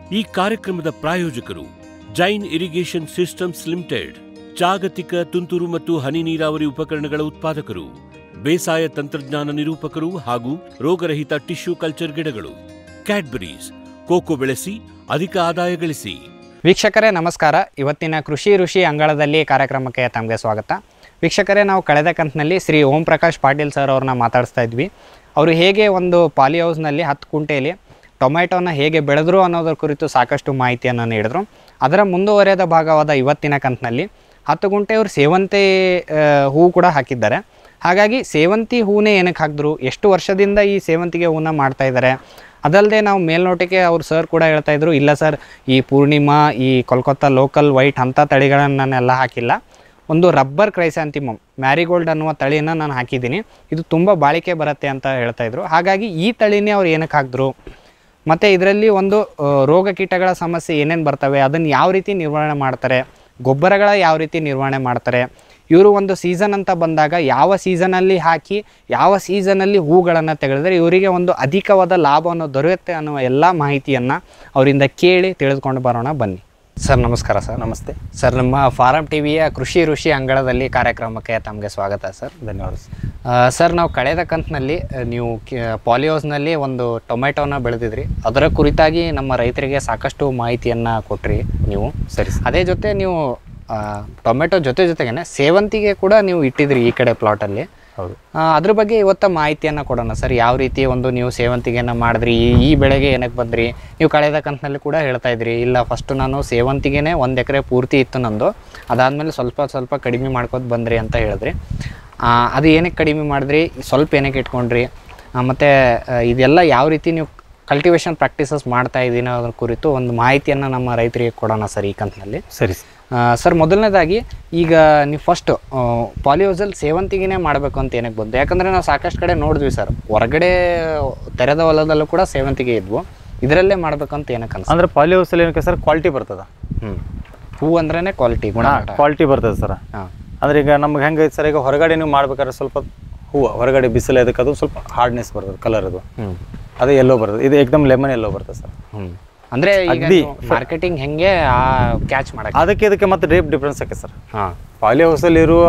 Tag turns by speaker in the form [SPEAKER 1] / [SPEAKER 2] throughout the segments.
[SPEAKER 1] ಈ ಕಾರ್ಯಕ್ರಮದ ಪ್ರಾಯೋಜಕರು ಜೈನ್ ಇರಿಗೇಷನ್ ಸಿಸ್ಟಮ್ಸ್ ಲಿಮಿಟೆಡ್ ಜಾಗತಿಕ ತುಂತುರು ಮತ್ತು ಹನಿ ನೀರಾವರಿ ಉಪಕರಣಗಳ ಉತ್ಪಾದಕರು ಬೇಸಾಯ ತಂತ್ರಜ್ಞಾನ ನಿರೂಪಕರು ಹಾಗೂ ರೋಗರಹಿತ ಟಿಶ್ಯೂ ಕಲ್ಚರ್ ಗಿಡಗಳು ಕ್ಯಾಡ್ಬರೀಸ್ ಕೋಕೋ ಬೆಳೆಸಿ ಅಧಿಕ ಆದಾಯ ಗಳಿಸಿ
[SPEAKER 2] ವೀಕ್ಷಕರೇ ನಮಸ್ಕಾರ ಇವತ್ತಿನ ಕೃಷಿ ಋಷಿ ಅಂಗಳದಲ್ಲಿ ಕಾರ್ಯಕ್ರಮಕ್ಕೆ ತಮಗೆ ಸ್ವಾಗತ ವೀಕ್ಷಕರೇ ನಾವು ಕಳೆದ ಕಂತಿನಲ್ಲಿ ಶ್ರೀ ಓಂ ಪ್ರಕಾಶ್ ಪಾಟೀಲ್ ಸರ್ ಅವ್ರನ್ನ ಮಾತಾಡಿಸ್ತಾ ಇದ್ವಿ ಅವರು ಹೇಗೆ ಒಂದು ಪಾಲಿ ಹೌಸ್ನಲ್ಲಿ ಹತ್ತು ಕುಂಟೆಯಲ್ಲಿ ಟೊಮೆಟೊನ ಹೇಗೆ ಬೆಳೆದ್ರು ಅನ್ನೋದ್ರ ಕುರಿತು ಸಾಕಷ್ಟು ಮಾಹಿತಿಯನ್ನು ನೀಡಿದ್ರು ಅದರ ಮುಂದುವರೆದ ಭಾಗವಾದ ಇವತ್ತಿನ ಕಂತಿನಲ್ಲಿ ಹತ್ತು ಗುಂಟೆ ಅವರು ಸೇವಂತಿ ಆ, ಹೂ ಕೂಡ ಹಾಕಿದ್ದಾರೆ ಹಾಗಾಗಿ ಸೇವಂತಿ ಹೂನೇ ಏನಕ್ಕೆ ಹಾಕಿದ್ರು ಎಷ್ಟು ವರ್ಷದಿಂದ ಈ ಸೇವಂತಿಗೆ ಹೂನ ಮಾಡ್ತಾ ಇದ್ದಾರೆ ಅದಲ್ಲದೆ ನಾವು ಮೇಲ್ನೋಟಕ್ಕೆ ಅವ್ರು ಸರ್ ಕೂಡ ಹೇಳ್ತಾ ಇದ್ರು ಇಲ್ಲ ಸರ್ ಈ ಪೂರ್ಣಿಮಾ ಈ ಕೋಲ್ಕತ್ತಾ ಲೋಕಲ್ ವೈಟ್ ಅಂಥ ತಳಿಗಳನ್ನು ನಾನೆಲ್ಲ ಹಾಕಿಲ್ಲ ಒಂದು ರಬ್ಬರ್ ಕ್ರೈಸಾಂತಿಮಮ್ ಮ್ಯಾರಿಗೋಲ್ಡ್ ಅನ್ನುವ ತಳಿನ ನಾನು ಹಾಕಿದ್ದೀನಿ ಇದು ತುಂಬ ಬಾಳಿಕೆ ಬರುತ್ತೆ ಅಂತ ಹೇಳ್ತಾ ಇದ್ರು ಹಾಗಾಗಿ ಈ ತಳಿನೇ ಅವ್ರು ಏನಕ್ಕೆ ಹಾಕಿದ್ರು ಮತ್ತು ಇದರಲ್ಲಿ ಒಂದು ಆ, ರೋಗ ಕೀಟಗಳ ಸಮಸ್ಯೆ ಏನೇನು ಬರ್ತವೆ ಅದನ್ನು ಯಾವ ರೀತಿ ನಿರ್ವಹಣೆ ಮಾಡ್ತಾರೆ ಗೊಬ್ಬರಗಳ ಯಾವ ರೀತಿ ನಿರ್ವಹಣೆ ಮಾಡ್ತಾರೆ ಇವರು ಒಂದು ಸೀಸನ್ ಅಂತ ಬಂದಾಗ ಯಾವ ಸೀಸನಲ್ಲಿ ಹಾಕಿ ಯಾವ ಸೀಸನಲ್ಲಿ ಹೂಗಳನ್ನು ತೆಗೆದ್ರೆ ಇವರಿಗೆ ಒಂದು ಅಧಿಕವಾದ ಲಾಭವನ್ನು ದೊರೆಯುತ್ತೆ ಅನ್ನುವ ಎಲ್ಲ ಮಾಹಿತಿಯನ್ನು ಅವರಿಂದ ಕೇಳಿ ತಿಳಿದುಕೊಂಡು ಬರೋಣ ಬನ್ನಿ ಸರ್ ನಮಸ್ಕಾರ ಸರ್
[SPEAKER 3] ನಮಸ್ತೆ
[SPEAKER 2] ಸರ್ ನಮ್ಮ ಫಾರಂ ಟಿವಿಯ ಕೃಷಿ ಋಷಿ ಅಂಗಳದಲ್ಲಿ ಕಾರ್ಯಕ್ರಮಕ್ಕೆ ತಮಗೆ ಸ್ವಾಗತ ಸರ್
[SPEAKER 3] ಧನ್ಯವಾದ ಸರ್.
[SPEAKER 2] ಆ, ಸರ್ ನಾವು ಕಳೆದ ಕಂತಿನಲ್ಲಿ ಆ, ನೀವು ಪಾಲಿಯೋಸ್ನಲ್ಲಿ ಒಂದು ಟೊಮೆಟೊನ ಬೆಳೆದಿದ್ರಿ ಅದರ ಕುರಿತಾಗಿ ನಮ್ಮ ರೈತರಿಗೆ ಸಾಕಷ್ಟು ಮಾಹಿತಿಯನ್ನು ಕೊಟ್ರಿ ನೀವು
[SPEAKER 3] ಸರಿ ಸರ್
[SPEAKER 2] ಅದೇ ಜೊತೆ ನೀವು ಆ, ಟೊಮೆಟೊ ಜೊತೆ ಜೊತೆಗೇನೆ ಸೇವಂತಿಗೆ ಕೂಡ ನೀವು ಇಟ್ಟಿದ್ರಿ ಈ ಕಡೆ ಪ್ಲಾಟಲ್ಲಿ
[SPEAKER 3] ಹೌದು
[SPEAKER 2] ಅದ್ರ ಬಗ್ಗೆ ಇವತ್ತ ಮಾಹಿತಿಯನ್ನು ಕೊಡೋಣ ಸರ್ ಯಾವ ರೀತಿ ಒಂದು ನೀವು ಸೇವಂತಿಗೆನ ಮಾಡಿದ್ರಿ ಈ- ಈ ಬೆಳೆಗೆ ಏನಕ್ಕೆ ಬಂದ್ರಿ ನೀವು ಕಳೆದ ಕಂತಿನಲ್ಲಿ ಕೂಡ ಹೇಳ್ತಾ ಇದ್ರಿ ಇಲ್ಲ ಫಸ್ಟು ನಾನು ಸೇವಂತಿಗೆನೇ ಒಂದು ಎಕರೆ ಪೂರ್ತಿ ಇತ್ತು ನಂದು ಅದಾದಮೇಲೆ ಸ್ವಲ್ಪ ಸ್ವಲ್ಪ ಕಡಿಮೆ ಮಾಡ್ಕೊತ ಬಂದ್ರಿ ಅಂತ ಹೇಳಿದ್ರಿ ಆ, ಅದು ಏನಕ್ಕೆ ಕಡಿಮೆ ಮಾಡಿದ್ರಿ ಸ್ವಲ್ಪ ಏನಕ್ಕೆ ಇಟ್ಕೊಂಡ್ರಿ ಮತ್ತು ಇದೆಲ್ಲ ಯಾವ ರೀತಿ ನೀವು ಕಲ್ಟಿವೇಷನ್ ಪ್ರಾಕ್ಟೀಸಸ್ ಮಾಡ್ತಾ ಇದ್ದೀನಿ ಅದ್ರ ಕುರಿತು ಒಂದು ಮಾಹಿತಿಯನ್ನು ನಮ್ಮ ರೈತರಿಗೆ ಕೊಡೋಣ ಸರ್ ಈ ಕಂತಿನಲ್ಲಿ
[SPEAKER 3] ಸರಿ ಸರ್.
[SPEAKER 2] ಸರ್ ಮೊದಲನೇದಾಗಿ ಈಗ ನೀವು ಫಸ್ಟ್ ಪಾಲಿಯೋಸಲ್ ಸೇವಂತಿಗೆನೇ ಮಾಡಬೇಕು ಅಂತ ಏನಕ್ಕೆ ಬಂತು ಯಾಕಂದರೆ ನಾವು ಸಾಕಷ್ಟು ಕಡೆ ನೋಡಿದ್ವಿ ಸರ್ ಹೊರಗಡೆ ತೆರೆದ ಹೊಲದಲ್ಲೂ ಕೂಡ ಸೇವಂತಿಗೆ ಇದ್ವು ಇದರಲ್ಲೇ ಮಾಡ್ಬೇಕಂತ ಏನಕ್ಕೆ ಅನ್ಸ
[SPEAKER 3] ಅಂದ್ರೆ ಪಾಲಿ ಹೌಸಲ್ಲಿ ಏನಕ್ಕೆ ಸರ್ ಕ್ವಾಲಿಟಿ ಬರ್ತದ
[SPEAKER 2] ಹ್ಞೂ ಹೂ ಅಂದ್ರೇ ಕ್ವಾಲಿಟಿ ಗುಣಮಟ್ಟ
[SPEAKER 3] ಕ್ವಾಲಿಟಿ ಬರ್ತದೆ ಸರ್
[SPEAKER 2] ಹಾಂ
[SPEAKER 3] ಅಂದ್ರೆ ಈಗ ನಮ್ಗೆ ಹೆಂಗೆ ಸರ್ ಈಗ ಹೊರಗಡೆ ನೀವು ಮಾಡ್ಬೇಕಾದ್ರೆ ಸ್ವಲ್ಪ ಹೂವು ಹೊರಗಡೆ ಬಿಸಿಲು ಅದಕ್ಕೆ ಅದು ಸ್ವಲ್ಪ ಹಾರ್ಡ್ನೆಸ್ ಬರ್ತದೆ ಕಲರ್ ಅದು
[SPEAKER 2] ಹ್ಞೂ
[SPEAKER 3] ಅದು ಎಲ್ಲೋ ಬರ್ತದೆ ಇದು ಏಕದಮ್ ಲೆಮನ್ ಎಲ್ಲೋ ಬರ್ತದೆ ಸರ್
[SPEAKER 2] ಹ್ಞೂ ಅಂದರೆ ಈಗ
[SPEAKER 3] ಅಗ್ದಿ.
[SPEAKER 2] ಮಾರ್ಕೆಟಿಂಗ್ ಹೆಂಗೆ ಆ ಕ್ಯಾಚ್ ಮಾಡಕ್ಕೆ
[SPEAKER 3] ಅದಕ್ಕೆ ಇದಕ್ಕೆ ಮತ್ತೆ ರೇಪ್ ಡಿಫ್ರೆನ್ಸ್ ಆಕೆ ಸರ್
[SPEAKER 2] ಹಾಂ
[SPEAKER 3] ಪಾಲಿ ಹೌಸಲ್ಲಿ ಇರುವ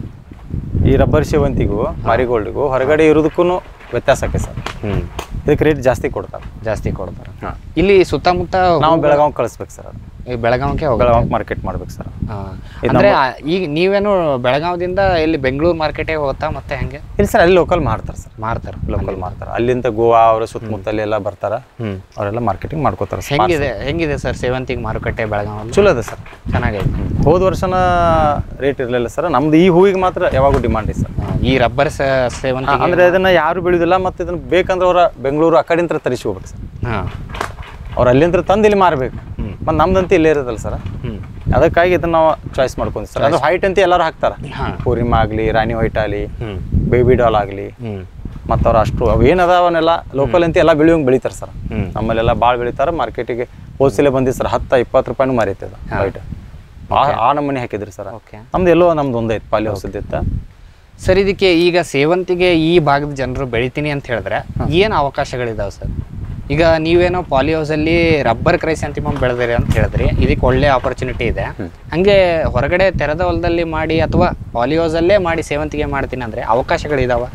[SPEAKER 3] ಈ ರಬ್ಬರ್ ಸೇವಂತಿಗೂ ಮಾರಿಗೋಲ್ಡ್ಗೂ ಹೊರಗಡೆ ಇರೋದಕ್ಕೂ ವ್ಯತ್ಯಾಸ ಆಕೆ ಸರ್
[SPEAKER 2] ಹ್ಞೂ
[SPEAKER 3] ಇದಕ್ಕೆ ರೇಟ್ ಜಾಸ್ತಿ ಕೊಡ್ತಾರೆ
[SPEAKER 2] ಜಾಸ್ತಿ ಕೊಡ್ತಾರೆ
[SPEAKER 3] ಹಾಂ
[SPEAKER 2] ಇಲ್ಲಿ ಸುತ್ತಮುತ್ತ
[SPEAKER 3] ನಾವು ಬೆಳಗಾವ್ ಕಳಿಸ್ಬೇಕು ಸರ್ ಅದು
[SPEAKER 2] ಈ ಬೆಳಗಾವಿಗೆ ಹೋಗ
[SPEAKER 3] ಬೆಳಗಾವ್ ಮಾರ್ಕೆಟ್ ಮಾಡ್ಬೇಕು ಸರ್
[SPEAKER 2] ಅಂದರೆ ಈಗ ನೀವೇನು ಬೆಳಗಾವದಿಂದ ಇಲ್ಲಿ ಬೆಂಗಳೂರು ಮಾರ್ಕೆಟಿಗೆ ಹೋಗ್ತಾ ಮತ್ತೆ ಹೆಂಗೆ
[SPEAKER 3] ಇಲ್ಲ ಸರ್ ಅಲ್ಲಿ ಲೋಕಲ್ ಮಾಡ್ತಾರೆ ಸರ್
[SPEAKER 2] ಮಾರ್ತಾರೆ
[SPEAKER 3] ಲೋಕಲ್ ಮಾಡ್ತಾರೆ ಅಲ್ಲಿಂದ ಗೋವಾ ಅವರ ಸುತ್ತಮುತ್ತಲಿ ಎಲ್ಲ ಬರ್ತಾರ
[SPEAKER 2] ಹ್ಞೂ
[SPEAKER 3] ಅವರೆಲ್ಲ ಮಾರ್ಕೆಟಿಂಗ್ ಮಾಡ್ಕೋತಾರೆ ಸರ್.
[SPEAKER 2] ಹೆಂಗಿದೆ ಹೆಂಗಿದೆ ಸರ್ ಸೇವಂತಿಗೆ ಮಾರುಕಟ್ಟೆ ಬೆಳಗಾವಲ್ಲಿ
[SPEAKER 3] ಚಲೋ ಅದ ಸರ್
[SPEAKER 2] ಚೆನ್ನಾಗೈತೆ
[SPEAKER 3] ಹೋದ ವರ್ಷನ ರೇಟ್ ಇರಲಿಲ್ಲ ಸರ್ ನಮ್ದು ಈ ಹೂವಿಗೆ ಮಾತ್ರ ಯಾವಾಗೂ ಡಿಮಾಂಡ್ ಇದೆ ಸರ್
[SPEAKER 2] ಹಾ, ಈ ರಬ್ಬರ್ ಸೇವಂತಿಗೆ
[SPEAKER 3] ಅಂದ್ರೆ ಅದನ್ನ ಯಾರು ಬೆಳೆಯೋದಿಲ್ಲ ಮತ್ತೆ ಇದನ್ನ ಬೇಕಂದ್ರೆ ಅವರ ಬೆಂಗಳೂರು ಆ ಕಡೆಯಿಂದ ತರಿಸಿ ಹೋಗ್ಬೇಕು ಸರ್
[SPEAKER 2] ಹಾಂ
[SPEAKER 3] ಅವ್ರು ಅಲ್ಲಿಂದ ತಂದು ಇಲ್ಲಿ ಮಾರಬೇಕು ಮತ್ತು ನಮ್ದಂತ ಇಲ್ಲೇ ಇರೋದಲ್ಲ ಸರ್
[SPEAKER 2] ಹ್ಞೂ
[SPEAKER 3] ಅದಕ್ಕಾಗಿ ಇದನ್ನ ನಾವು ಚಾಯ್ಸ್ ಮಾಡ್ಕೊಂತೀವಿ ಸರ್ ಅದು ವೈಟ್ ಅಂತ ಎಲ್ಲರೂ ಹಾಕ್ತಾರೆ
[SPEAKER 2] ಹಾಂ
[SPEAKER 3] ಪೂರ್ಣಿಮಾ ಆಗಲಿ ರಾಣಿ ವೈಟ್ ಆಗಲಿ
[SPEAKER 2] ಹ್ಞೂ
[SPEAKER 3] ಬೇಬಿ ಡಾಲ್ ಆಗಲಿ
[SPEAKER 2] ಹ್ಞೂ
[SPEAKER 3] ಮತ್ತು ಅವ್ರು ಅಷ್ಟು ಅವು ಏನದ ಅವನ್ನೆಲ್ಲ ಲೋಕಲ್ ಅಂತ ಎಲ್ಲ ಬೆಳೆಯೋಂಗೆ ಬೆಳಿತಾರೆ ಸರ್
[SPEAKER 2] ಹ್ಞೂ
[SPEAKER 3] ನಮ್ಮಲ್ಲೆಲ್ಲ ಭಾಳ ಬೆಳಿತಾರೆ ಮಾರ್ಕೆಟಿಗೆ ಹೋಲ್ಸೇಲೆ ಬಂದಿದ್ದು ಸರ್ ಹತ್ತು ಇಪ್ಪತ್ತು ರೂಪಾಯಿನೂ ಮಾರೈತೆ ಅದು ವೈಟ್ ಆ ಆ ನಮೂನೆ ಹಾಕಿದ್ರಿ ಸರ್
[SPEAKER 2] ಓಕೆ
[SPEAKER 3] ನಮ್ದು ಎಲ್ಲೋ ನಮ್ದು ಒಂದೈತೆ ಪಾಲಿ ಹೊಸದಿತ್ತ
[SPEAKER 2] ಸರ್ ಇದಕ್ಕೆ ಈಗ ಸೇವಂತಿಗೆ ಈ ಭಾಗದ ಜನರು ಬೆಳಿತೀನಿ ಅಂತ ಹೇಳಿದ್ರೆ ಏನು ಅವಕಾಶಗಳಿದಾವೆ ಸರ್ ಈಗ ನೀವೇನೋ ಪಾಲಿ ಹೌಸಲ್ಲಿ ರಬ್ಬರ್ ಕ್ರೈಸಂತಿಮಮ್ ಬೆಳೆದಿರಿ ಅಂತ ಹೇಳಿದ್ರಿ ಇದಕ್ಕೆ ಒಳ್ಳೆ ಆಪರ್ಚುನಿಟಿ ಇದೆ ಹಂಗೆ ಹೊರಗಡೆ ತೆರೆದ ಹೊಲದಲ್ಲಿ ಮಾಡಿ ಅಥವಾ ಪಾಲಿ ಹೌಸಲ್ಲೇ ಮಾಡಿ ಸೇವಂತಿಗೆ ಮಾಡ್ತೀನಿ ಅಂದರೆ ಅವಕಾಶಗಳಿದಾವೆ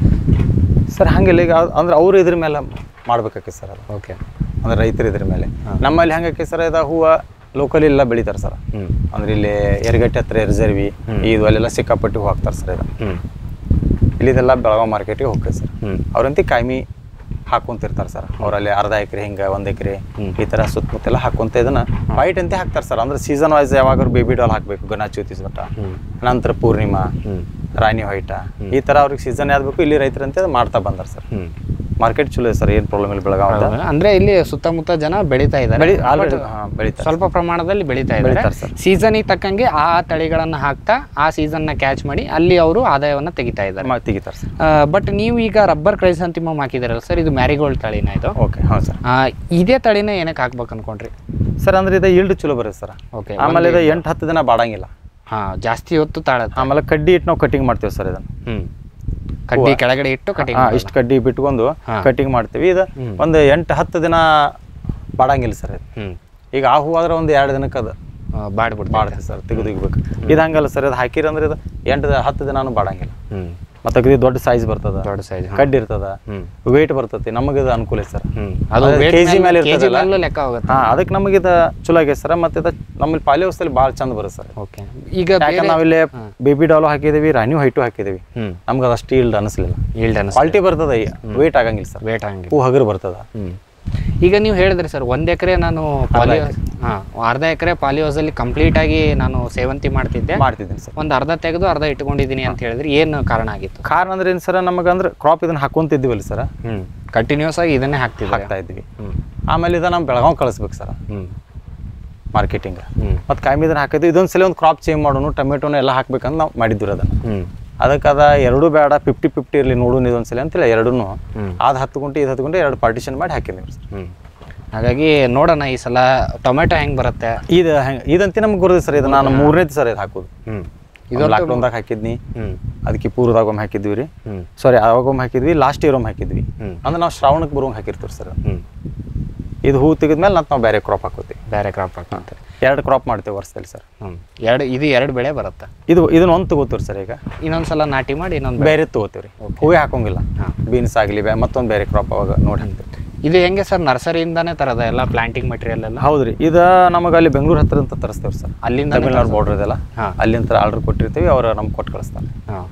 [SPEAKER 3] ಸರ್ ಹಂಗಿಲ್ಲ ಈಗ ಅದ್- ಅಂದ್ರೆ ಅವ್ರು ಇದ್ರ ಮೇಲೆ ಮಾಡ್ಬೇಕಾಕಿ ಸರ್ ಅದು
[SPEAKER 2] ಓಕೆ
[SPEAKER 3] ಅಂದ್ರೆ ರೈತರು ಇದ್ರ ಮೇಲೆ ನಮ್ಮಲ್ಲಿ ಹೆಂಗಾಕಿ ಸರ್ ಇದು ಹೂವು ಲೋಕಲ್ ಎಲ್ಲ ಬೆಳಿತಾರೆ ಸರ್
[SPEAKER 2] ಹ್ಞೂ
[SPEAKER 3] ಅಂದ್ರೆ ಇಲ್ಲಿ ಎರಗಟ್ಟೆ ಹತ್ರ ರಿಸರ್ವಿ ಇದು ಅಲ್ಲೆಲ್ಲ ಸಿಕ್ಕಾಪಟ್ಟಿ ಹೂ ಹಾಕ್ತಾರೆ ಸರ್ ಇದು
[SPEAKER 2] ಹ್ಞೂ
[SPEAKER 3] ಇಲ್ಲಿದೆಲ್ಲ ಬೆಳಗಾವ್ ಮಾರ್ಕೆಟಿಗೆ ಹೋಗ್ತದೆ ಸರ್
[SPEAKER 2] ಹ್ಞೂ
[SPEAKER 3] ಅವ್ರಂತಿ ಕಾಯ್ಮಿ ಹಾಕೊಂತಿರ್ತಾರೆ ಸರ್ ಅವರಲ್ಲಿ ಅರ್ಧ ಎಕರೆ ಹಿಂಗೆ ಒಂದು ಎಕರೆ ಈ ಥರ ಸುತ್ತಮುತ್ತೆಲ್ಲ ಹಾಕೊಂತ ಇದನ್ನ ವೈಟ್ ಅಂತ ಹಾಕ್ತಾರೆ ಸರ್ ಅಂದ್ರೆ ಸೀಸನ್ ವೈಸ್ ಯಾವಾಗಾದ್ರು ಬೇಬಿ ಡಾಲ್ ಹಾಕಬೇಕು ಗಣಚೌತಿ ಮಟ್ಟ ನಂತರ ಪೂರ್ಣಿಮಾ
[SPEAKER 2] ಹ್ಞೂ
[SPEAKER 3] ರಾಣಿ ವೈಟ ಈ ಥರ ಅವ್ರಿಗೆ ಸೀಸನ್ ಯಾವ್ದು ಬೇಕು ಇಲ್ಲಿ ರೈತರಂತೆ ಮಾಡ್ತಾ ಬಂದಾರ ಸರ್
[SPEAKER 2] ಹ್ಞೂ
[SPEAKER 3] ಮಾರ್ಕೆಟ್ ಚಲೋ ಇದೆ ಸರ್ ಏನು ಪ್ರಾಬ್ಲಮ್ ಇಲ್ಲ ಬೆಳಗಾವ್
[SPEAKER 2] ಅಂದ್ರೆ ಇಲ್ಲಿ ಸುತ್ತಮುತ್ತ ಜನ ಬೆಳೀತಾ ಇದ್ದಾರೆ
[SPEAKER 3] ಬೆಳಿ ಆಲ್ರೆಡಿ ಹಾಂ ಬೆಳಿತಾರೆ
[SPEAKER 2] ಸ್ವಲ್ಪ ಪ್ರಮಾಣದಲ್ಲಿ ಬೆಳೀತಾ ಇದ್ದಾರೆ
[SPEAKER 3] ಬೆಳೀತಾರೆ ಸರ್.
[SPEAKER 2] ಸೀಸನಿಗೆ ತಕ್ಕಂಗೆ ಆ ತಳಿಗಳನ್ನ ಹಾಕ್ತಾ ಆ ಸೀಸನ್ನ ಕ್ಯಾಚ್ ಮಾಡಿ ಅಲ್ಲಿ ಅವರು ಆದಾಯವನ್ನ ತೆಗಿತಾ ಇದ್ದಾರೆ
[SPEAKER 3] ಮ- ತೆಗಿತಾರೆ ಸರ್
[SPEAKER 2] ಬಟ್ ನೀವು ಈಗ ರಬ್ಬರ್ ಕ್ರೈಸಂತಿಮಮ್ ಹಾಕಿದಿರಲ್ಲ ಸರ್ ಇದು ಮ್ಯಾರಿಗೋಲ್ಡ್ ತಳಿನ ಇದು
[SPEAKER 3] ಓಕೆ ಹಾಂ ಸರ್
[SPEAKER 2] ಆ, ಇದೇ ತಳಿನ ಏನಕ್ಕೆ ಹಾಕ್ಬೇಕು ಅನ್ಕೊಂಡ್ರಿ
[SPEAKER 3] ಸರ್ ಅಂದ್ರೆ ಇದು ಈಲ್ಡ್ ಚಲೋ ಬರುತ್ತೆ ಸರ್
[SPEAKER 2] ಓಕೆ
[SPEAKER 3] ಆಮೇಲೆ ಇದು ಎಂಟು ಹತ್ತು ದಿನ ಬಾಡಂಗಿಲ್ಲ
[SPEAKER 2] ಹಾ ಜಾಸ್ತಿ ಹೊತ್ತು ತಾಳತ್ತೆ
[SPEAKER 3] ಆಮೇಲೆ ಕಡ್ಡಿ ಇಟ್ಟು ನಾವು ಕಟಿಂಗ್ ಮಾಡ್ತೀವಿ ಸರ್ ಇದನ್ನು
[SPEAKER 2] ಹ್ಮ್ ಕಡ್ಡಿ ಕೆಳಗಡೆ ಇಟ್ಟು ಕಟಿಂಗ್
[SPEAKER 3] ಹಾಂ ಇಷ್ಟು ಕಡ್ಡಿ ಬಿಟ್ಕೊಂಡು
[SPEAKER 2] ಹಾ.
[SPEAKER 3] ಕಟಿಂಗ್ ಮಾಡ್ತೀವಿ ಇದು ಒಂದು ಎಂಟು ಹತ್ತು ದಿನ ಬಾಡಂಗಿಲ್ಲ ಸರ್ ಇದು
[SPEAKER 2] ಹ್ಮ್
[SPEAKER 3] ಈಗ ಆ ಹೂ ಆದ್ರೆ ಒಂದು ಎರಡು ದಿನಕ್ಕೆ ಅದು
[SPEAKER 2] ಬಾಡ್ಬಿಡ್ತು
[SPEAKER 3] ಬಾಡುತ್ತೆ ಸರ್ ತೆಗೆದಿಗ್ಬೇಕು ಇದು ಹಂಗಲ್ಲ ಸರ್ ಇದು ಹಾಕಿರಂದ್ರೆ ಇದು ಎಂಟು ದ- ಹತ್ತು ದಿನಾನು ಬಾಡಂಗಿಲ್ಲ
[SPEAKER 2] ಹ್ಞೂ
[SPEAKER 3] ಮತ್ತೆ ಇದು ದೊಡ್ಡ ಸೈಜ್ ಬರ್ತದ
[SPEAKER 2] ದೊಡ್ಡ ಸೈಜ್
[SPEAKER 3] ಕಡ್ಡಿ ಇರ್ತದ
[SPEAKER 2] ಹ್ಮ್.
[SPEAKER 3] ವೇಟ್ ಬರ್ತೈತಿ ನಮಗೆ ಇದು ಅನುಕೂಲ ಐತೆ ಸರ್
[SPEAKER 2] ಹ್ಞೂ ಅದು
[SPEAKER 3] ಅದೇ
[SPEAKER 2] weight
[SPEAKER 3] kg ಮೇಲೆ
[SPEAKER 2] ಕೆಜಿ
[SPEAKER 3] ಇರ್ತದಲ್ಲ?
[SPEAKER 2] ಮೇಲೂ ಲೆಕ್ಕ ಹೋಗುತ್ತೆ
[SPEAKER 3] ಹಾ ಅದಕ್ಕೆ ನಮಗೆ ಇದು ಚಲೋ ಆಗೈತೆ ಸರ್ ಮತ್ತೆ ಇದು ನಮ್ಮಲ್ಲಿ ಪಾಲಿ ಹೌಸಲ್ಲಿ ಭಾಳ ಚಂದ ಬರುತ್ತೆ ಸರ್
[SPEAKER 2] ಓಕೆ ಈಗ
[SPEAKER 3] ಯಾಕಂದ್ರೆ ನಾವಿಲ್ಲಿ ಬೇಬಿ ಡಾಲು ಹಾಕಿದೀವಿ ರಾಣಿ ಹೈಟು ಹಾಕಿದೀವಿ
[SPEAKER 2] ಹ್ಞೂ
[SPEAKER 3] ನಮ್ಗೆ ಅದು ಅಷ್ಟು ಇಲ್ಡ್ ಅನಿಸ್ಲಿಲ್ಲ
[SPEAKER 2] ಈಲ್ಡ್ ಅನ್ಸ್
[SPEAKER 3] ಕ್ವಾಲಿಟಿ ಬರ್ತದ ವೇಟ್ ಆಗಂಗಿಲ್ಲ ಸರ್
[SPEAKER 2] ವೇಟ್ ಹಂಗೆ
[SPEAKER 3] ಹೂ ಹಗರು ಬರ್ತದ
[SPEAKER 2] ಹ್ಞೂ ಈಗ ನೀವು ಹೇಳಿದ್ರಿ ಸರ್ ಒಂದು ಎಕರೆ ನಾನು ಪಾಲಿ ಹಾಂ ಅರ್ಧ ಎಕರೆ ಪಾಲಿ ಹೌಸಲ್ಲಿ ಕಂಪ್ಲೀಟ್ ಆಗಿ ನಾನು ಸೇವಂತಿ ಮಾಡ್ತಿದ್ದೆ
[SPEAKER 3] ಮಾಡ್ತಿದ್ದೀನಿ ಸರ್
[SPEAKER 2] ಒಂದು ಅರ್ಧ ತೆಗೆದು ಅರ್ಧ ಇಟ್ಕೊಂಡಿದ್ದೀನಿ ಅಂತ ಹೇಳಿದ್ರಿ ಏನು ಕಾರಣ ಆಗಿತ್ತು
[SPEAKER 3] ಕಾರಣ ಅಂದ್ರೆ ಏನು ಸರ್ ನಮಗೆ ಅಂದ್ರೆ ಕ್ರಾಪ್ ಇದನ್ನ ಹಾಕೊಂತಿದ್ದೀವಲ್ಲ ಸರ್
[SPEAKER 2] ಹ್ಞೂ ಕಂಟಿನ್ಯೂಸ್ ಆಗಿ ಇದನ್ನೇ ಹಾಕ್ತಿದ್ದೆ
[SPEAKER 3] ಹಾಕ್ತಾ ಇದ್ವಿ
[SPEAKER 2] ಹ್ಞೂ
[SPEAKER 3] ಆಮೇಲೆ ಇದನ್ನ ನಾವು ಬೆಳಗಾವ್ ಕಳಿಸ್ಬೇಕು ಸರ್
[SPEAKER 2] ಹ್ಞೂ
[SPEAKER 3] ಮಾರ್ಕೆಟಿಂಗ್
[SPEAKER 2] ಹ್ಞೂ
[SPEAKER 3] ಮತ್ತು ಕಾಯಿ ಇದನ್ನ ಹಾಕಿದ್ವಿ ಇದೊಂದು ಸಲ ಒಂದು ಕ್ರಾಪ್ ಚೇಂಜ್ ಮಾಡೋಣ ಟೊಮೆಟೊನ ಎಲ್ಲ ಹಾಕ್ಬೇಕಂತ ನಾವು ಮಾಡಿದ್ವಿ ಅದನ್ನು
[SPEAKER 2] ಹ್ಞೂ
[SPEAKER 3] ಅದಕ್ಕೆ ಅದ ಎರಡು ಬೇಡ ಫಿಫ್ಟಿ ಫಿಫ್ಟಿ ಇರಲಿ ನೋಡು ಇದೊಂದ್ಸಲ ಅಂತಿಲ್ಲ ಎರಡೂ
[SPEAKER 2] ಹ್ಮ್.
[SPEAKER 3] ಅದು ಹತ್ತು ಗುಂಟೆ ಇದು ಹತ್ತು ಗುಂಟೆ ಎರಡು ಪಾರ್ಟಿಷನ್ ಮಾಡಿ ಹಾಕಿದ್ದೀವಿ ಸರ್
[SPEAKER 2] ಹ್ಞೂ ಹಾಗಾಗಿ ನೋಡೋಣ ಈ ಸಲ ಟೊಮೆಟೊ ಹೆಂಗೆ ಬರುತ್ತೆ
[SPEAKER 3] ಇದು ಹೆಂಗೆ ಇದಂತೆ ನಮ್ಗೆ ಗೊತ್ತಿದೆ ಸರ್ ಇದು ನಾನು ಮೂರನೇದು ಸರ್ ಇದು ಹಾಕೋದು
[SPEAKER 2] ಹ್ಞೂ
[SPEAKER 3] ಇದು ಲಾಕ್ಡೌನ್ದಾಗ ಹಾಕಿದ್ನಿ
[SPEAKER 2] ಹ್ಞೂ
[SPEAKER 3] ಅದಕ್ಕೆ ಪೂರ್ವದಾಗ ಒಮ್ಮೆ ಹಾಕಿದ್ವಿ ರೀ
[SPEAKER 2] ಹ್ಞೂ
[SPEAKER 3] ಸಾರಿ ಅವಾಗ ಒಮ್ಮೆ ಹಾಕಿದ್ವಿ ಲಾಸ್ಟ್ ಇಯರ್ ಒಮ್ಮೆ ಹಾಕಿದ್ವಿ
[SPEAKER 2] ಹ್ಮ್.
[SPEAKER 3] ಅಂದ್ರೆ ನಾವು ಶ್ರಾವಣಕ್ಕೆ ಬರುವಂಗೆ ಹಾಕಿರ್ತೀವಿ ಸರ್
[SPEAKER 2] ಹ್ಞೂ
[SPEAKER 3] ಇದು ಹೂ ತೆಗೆದ್ಮೇಲೆ ಮತ್ತೆ ನಾವು ಬೇರೆ ಕ್ರಾಪ್ ಹಾಕೋತೀವಿ
[SPEAKER 2] ಬೇರೆ ಕ್ರಾಪ್ ಹಾಕ್ತಾರೆ
[SPEAKER 3] ಎರಡು ಕ್ರಾಪ್ ಮಾಡ್ತೇವೆ ವರ್ಷದಲ್ಲಿ ಸರ್
[SPEAKER 2] ಹ್ಞೂ ಎರಡು ಇದು ಎರಡು ಬೆಳೆ ಬರುತ್ತೆ
[SPEAKER 3] ಇದು ಇದನ್ನ ಒಂದು ತಗೋತೀವಿ ಸರ್ ಈಗ
[SPEAKER 2] ಇನ್ನೊಂದು ಸಲ ನಾಟಿ ಮಾಡಿ ಇನ್ನೊಂದು
[SPEAKER 3] ಬೇರೆ ತಗೋತೀವಿ ರೀ ಹೂವೇ ಹಾಕೋಂಗಿಲ್ಲ
[SPEAKER 2] ಹಾಂ.
[SPEAKER 3] ಬೀನ್ಸ್ ಆಗಲಿ ಬೇ ಮತ್ತೊಂದು ಬೇರೆ ಕ್ರಾಪ್ ಅವಾಗ ನೋಡಿ ಹಾಕ್ತೀವಿ
[SPEAKER 2] ಇದು ಹೆಂಗೆ ಸರ್ ನರ್ಸರಿಯಿಂದಾನೇ ತರದ ಎಲ್ಲ ಪ್ಲಾಂಟಿಂಗ್ ಮಟೀರಿಯಲ್ ಎಲ್ಲ
[SPEAKER 3] ಹೌದು ರೀ ಇದು ನಮಗೆ ಅಲ್ಲಿ ಬೆಂಗಳೂರು ಹತ್ರ ಅಂತ ತರಿಸ್ತೇವೆ ಸರ್
[SPEAKER 2] ಅಲ್ಲಿಂದ
[SPEAKER 3] ತಮಿಳ್ನಾಡು ಬಾರ್ಡರ್ ಇದೆಲ್ಲ
[SPEAKER 2] ಹಾಂ.
[SPEAKER 3] ಅಲ್ಲಿಂದ ಆರ್ಡರ್ ಕೊಟ್ಟಿರ್ತೀವಿ ಅವರು ನಮ್ಗೆ ಕೊಟ್ಟು ಕಳಿಸ್ತಾರೆ
[SPEAKER 2] ಹಾಂ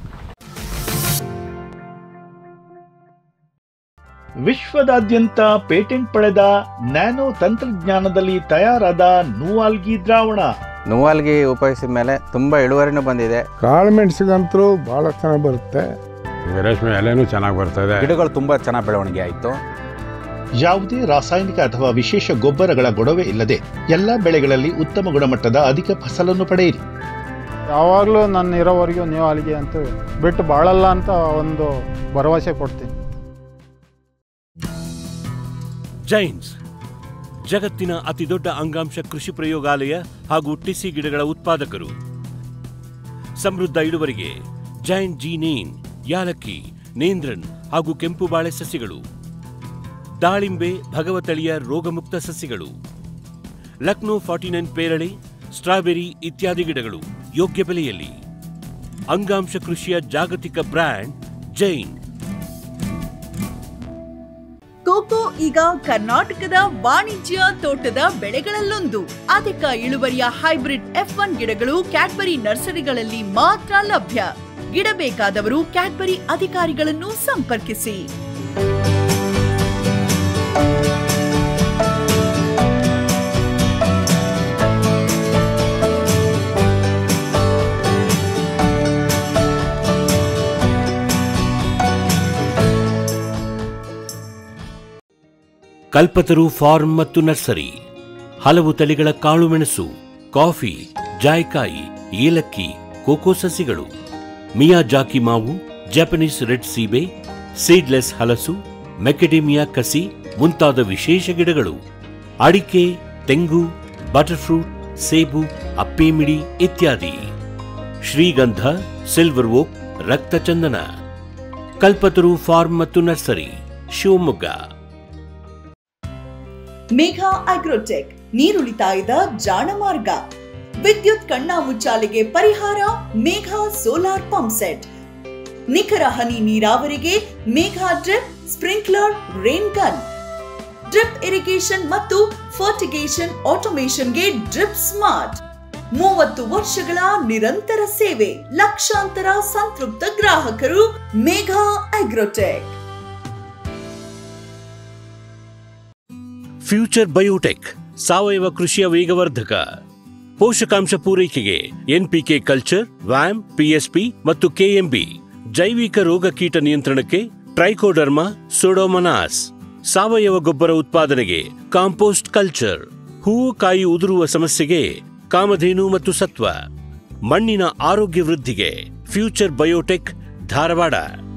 [SPEAKER 4] ವಿಶ್ವದಾದ್ಯಂತ ಪೇಟೆಂಟ್ ಪಡೆದ ನ್ಯಾನೋ ತಂತ್ರಜ್ಞಾನದಲ್ಲಿ ತಯಾರಾದ ನೂವಾಲ್ಗಿ ದ್ರಾವಣ
[SPEAKER 5] ನೋವಾಲ್ಗಿ ಉಪಯೋಗಿಸಿದ ಮೇಲೆ ತುಂಬ ಇಳುವರಿನೂ ಬಂದಿದೆ
[SPEAKER 6] ಕಾಳು ಮೆಣಸಿಗಂತರೂ ಭಾಳ ಚೆನ್ನಾಗಿ ಬರುತ್ತೆ
[SPEAKER 7] ರೇಷ್ಮೆ ಎಲೆನೂ ಚೆನ್ನಾಗಿ ಬರ್ತದೆ
[SPEAKER 5] ಗಿಡಗಳು ತುಂಬ ಚೆನ್ನಾಗಿ ಬೆಳವಣಿಗೆ ಆಯಿತು
[SPEAKER 4] ಯಾವುದೇ ರಾಸಾಯನಿಕ ಅಥವಾ ವಿಶೇಷ ಗೊಬ್ಬರಗಳ ಗೊಡವೆ ಇಲ್ಲದೆ ಎಲ್ಲ ಬೆಳೆಗಳಲ್ಲಿ ಉತ್ತಮ ಗುಣಮಟ್ಟದ ಅಧಿಕ ಫಸಲನ್ನು ಪಡೆಯಿರಿ
[SPEAKER 6] ಯಾವಾಗಲೂ ನನ್ನ ಇರೋವರೆಗೂ ನೀವು ಅಲ್ಲಿಗೆ ಅಂತ ಬಿಟ್ಟು ಬಾಳಲ್ಲ ಅಂತ ಒಂದು ಭರವಸೆ ಕೊಡ್ತೀನಿ
[SPEAKER 1] ಜೈನ್ಸ್ ಜಗತ್ತಿನ ಅತಿದೊಡ್ಡ ಅಂಗಾಂಶ ಕೃಷಿ ಪ್ರಯೋಗಾಲಯ ಹಾಗೂ ಟಿಸಿ ಗಿಡಗಳ ಉತ್ಪಾದಕರು ಸಮೃದ್ಧ ಇಳುವರಿಗೆ ಜೈನ್ ಜಿ ನೇನ್ ಯಾಲಕ್ಕಿ ನೇಂದ್ರನ್ ಹಾಗೂ ಕೆಂಪು ಬಾಳೆ ಸಸ್ಯಗಳು ದಾಳಿಂಬೆ ಭಗವತಳಿಯ ರೋಗಮುಕ್ತ ಸಸ್ಯಗಳು ಲಕ್ನೋ ಫಾರ್ಟಿ ನೈನ್ ಪೇರಳೆ ಸ್ಟ್ರಾಬೆರಿ ಇತ್ಯಾದಿ ಗಿಡಗಳು ಯೋಗ್ಯ ಬೆಲೆಯಲ್ಲಿ ಅಂಗಾಂಶ ಕೃಷಿಯ ಜಾಗತಿಕ ಬ್ರ್ಯಾಂಡ್ ಜೈನ್
[SPEAKER 8] ಕೋಕೋ ಈಗ ಕರ್ನಾಟಕದ ವಾಣಿಜ್ಯ ತೋಟದ ಬೆಳೆಗಳಲ್ಲೊಂದು ಅಧಿಕ ಇಳುವರಿಯ ಹೈಬ್ರಿಡ್ ಎಫ್ ಒನ್ ಗಿಡಗಳು ಕ್ಯಾಡ್ಬರಿ ನರ್ಸರಿಗಳಲ್ಲಿ ಮಾತ್ರ ಲಭ್ಯ ಗಿಡ ಬೇಕಾದವರು ಕ್ಯಾಡ್ಬರಿ ಅಧಿಕಾರಿಗಳನ್ನು ಸಂಪರ್ಕಿಸಿ
[SPEAKER 1] ಕಲ್ಪತರು ಫಾರ್ಮ್ ಮತ್ತು ನರ್ಸರಿ ಹಲವು ತಳಿಗಳ ಕಾಳುಮೆಣಸು ಕಾಫಿ ಜಾಯ್ಕಾಯಿ ಏಲಕ್ಕಿ ಕೋಕೋ ಸಸಿಗಳು ಮಿಯಾಜಾಕಿ ಮಾವು ಜಪನೀಸ್ ರೆಡ್ ಸೀಬೆ ಸೀಡ್ಲೆಸ್ ಹಲಸು ಮೆಕೆಡೇಮಿಯಾ ಕಸಿ ಮುಂತಾದ ವಿಶೇಷ ಗಿಡಗಳು ಅಡಿಕೆ ತೆಂಗು ಬಟರ್ಫ್ರೂಟ್ ಸೇಬು ಅಪ್ಪೇಮಿಡಿ ಇತ್ಯಾದಿ ಶ್ರೀಗಂಧ ಸಿಲ್ವರ್ ಓಕ್ ರಕ್ತಚಂದನ ಕಲ್ಪತರು ಫಾರ್ಮ್ ಮತ್ತು ನರ್ಸರಿ ಶಿವಮೊಗ್ಗ
[SPEAKER 8] ಮೇಘ ಅಗ್ರೋಟೆಕ್ ನೀರುಳಿತಾಯದ ಜಾಣ ಮಾರ್ಗ ವಿದ್ಯುತ್ ಕಣ್ಣಾಮುಚ್ಚಾಲೆಗೆ ಪರಿಹಾರ ಮೇಘ ಸೋಲಾರ್ ಪಂಪ್ ಸೆಟ್ ನಿಖರ ಹನಿ ನೀರಾವರಿಗೆ Megha drip sprinkler rain gun drip irrigation ಮತ್ತು ಫರ್ಟಿಗೇಷನ್ ಆಟೋಮೇಷನ್ಗೆ ಡ್ರಿಪ್ ಸ್ಮಾರ್ಟ್ ಮೂವತ್ತು ವರ್ಷಗಳ ನಿರಂತರ ಸೇವೆ ಲಕ್ಷಾಂತರ ಸಂತೃಪ್ತ ಗ್ರಾಹಕರು ಮೇಘ ಅಗ್ರೋಟೆಕ್
[SPEAKER 1] ಫ್ಯೂಚರ್ ಬಯೋಟೆಕ್ ಸಾವಯವ ಕೃಷಿಯ ವೇಗವರ್ಧಕ ಪೋಷಕಾಂಶ ಪೂರೈಕೆಗೆ ಎನ್ಪಿಕೆ ಕಲ್ಚರ್ ವ್ಯಾಮ್ ಪಿಎಸ್ಪಿ ಮತ್ತು ಕೆಎಂಬಿ ಜೈವಿಕ ರೋಗ ಕೀಟ ನಿಯಂತ್ರಣಕ್ಕೆ ಟ್ರೈಕೋಡರ್ಮಾ ಸೊಡೋಮನಾಸ್ ಸಾವಯವ ಗೊಬ್ಬರ ಉತ್ಪಾದನೆಗೆ ಕಾಂಪೋಸ್ಟ್ ಕಲ್ಚರ್ ಹೂವು ಕಾಯಿ ಉದುರುವ ಸಮಸ್ಯೆಗೆ ಕಾಮಧೇನು ಮತ್ತು ಸತ್ವ ಮಣ್ಣಿನ ಆರೋಗ್ಯ ವೃದ್ಧಿಗೆ ಫ್ಯೂಚರ್ ಬಯೋಟೆಕ್ ಧಾರವಾಡ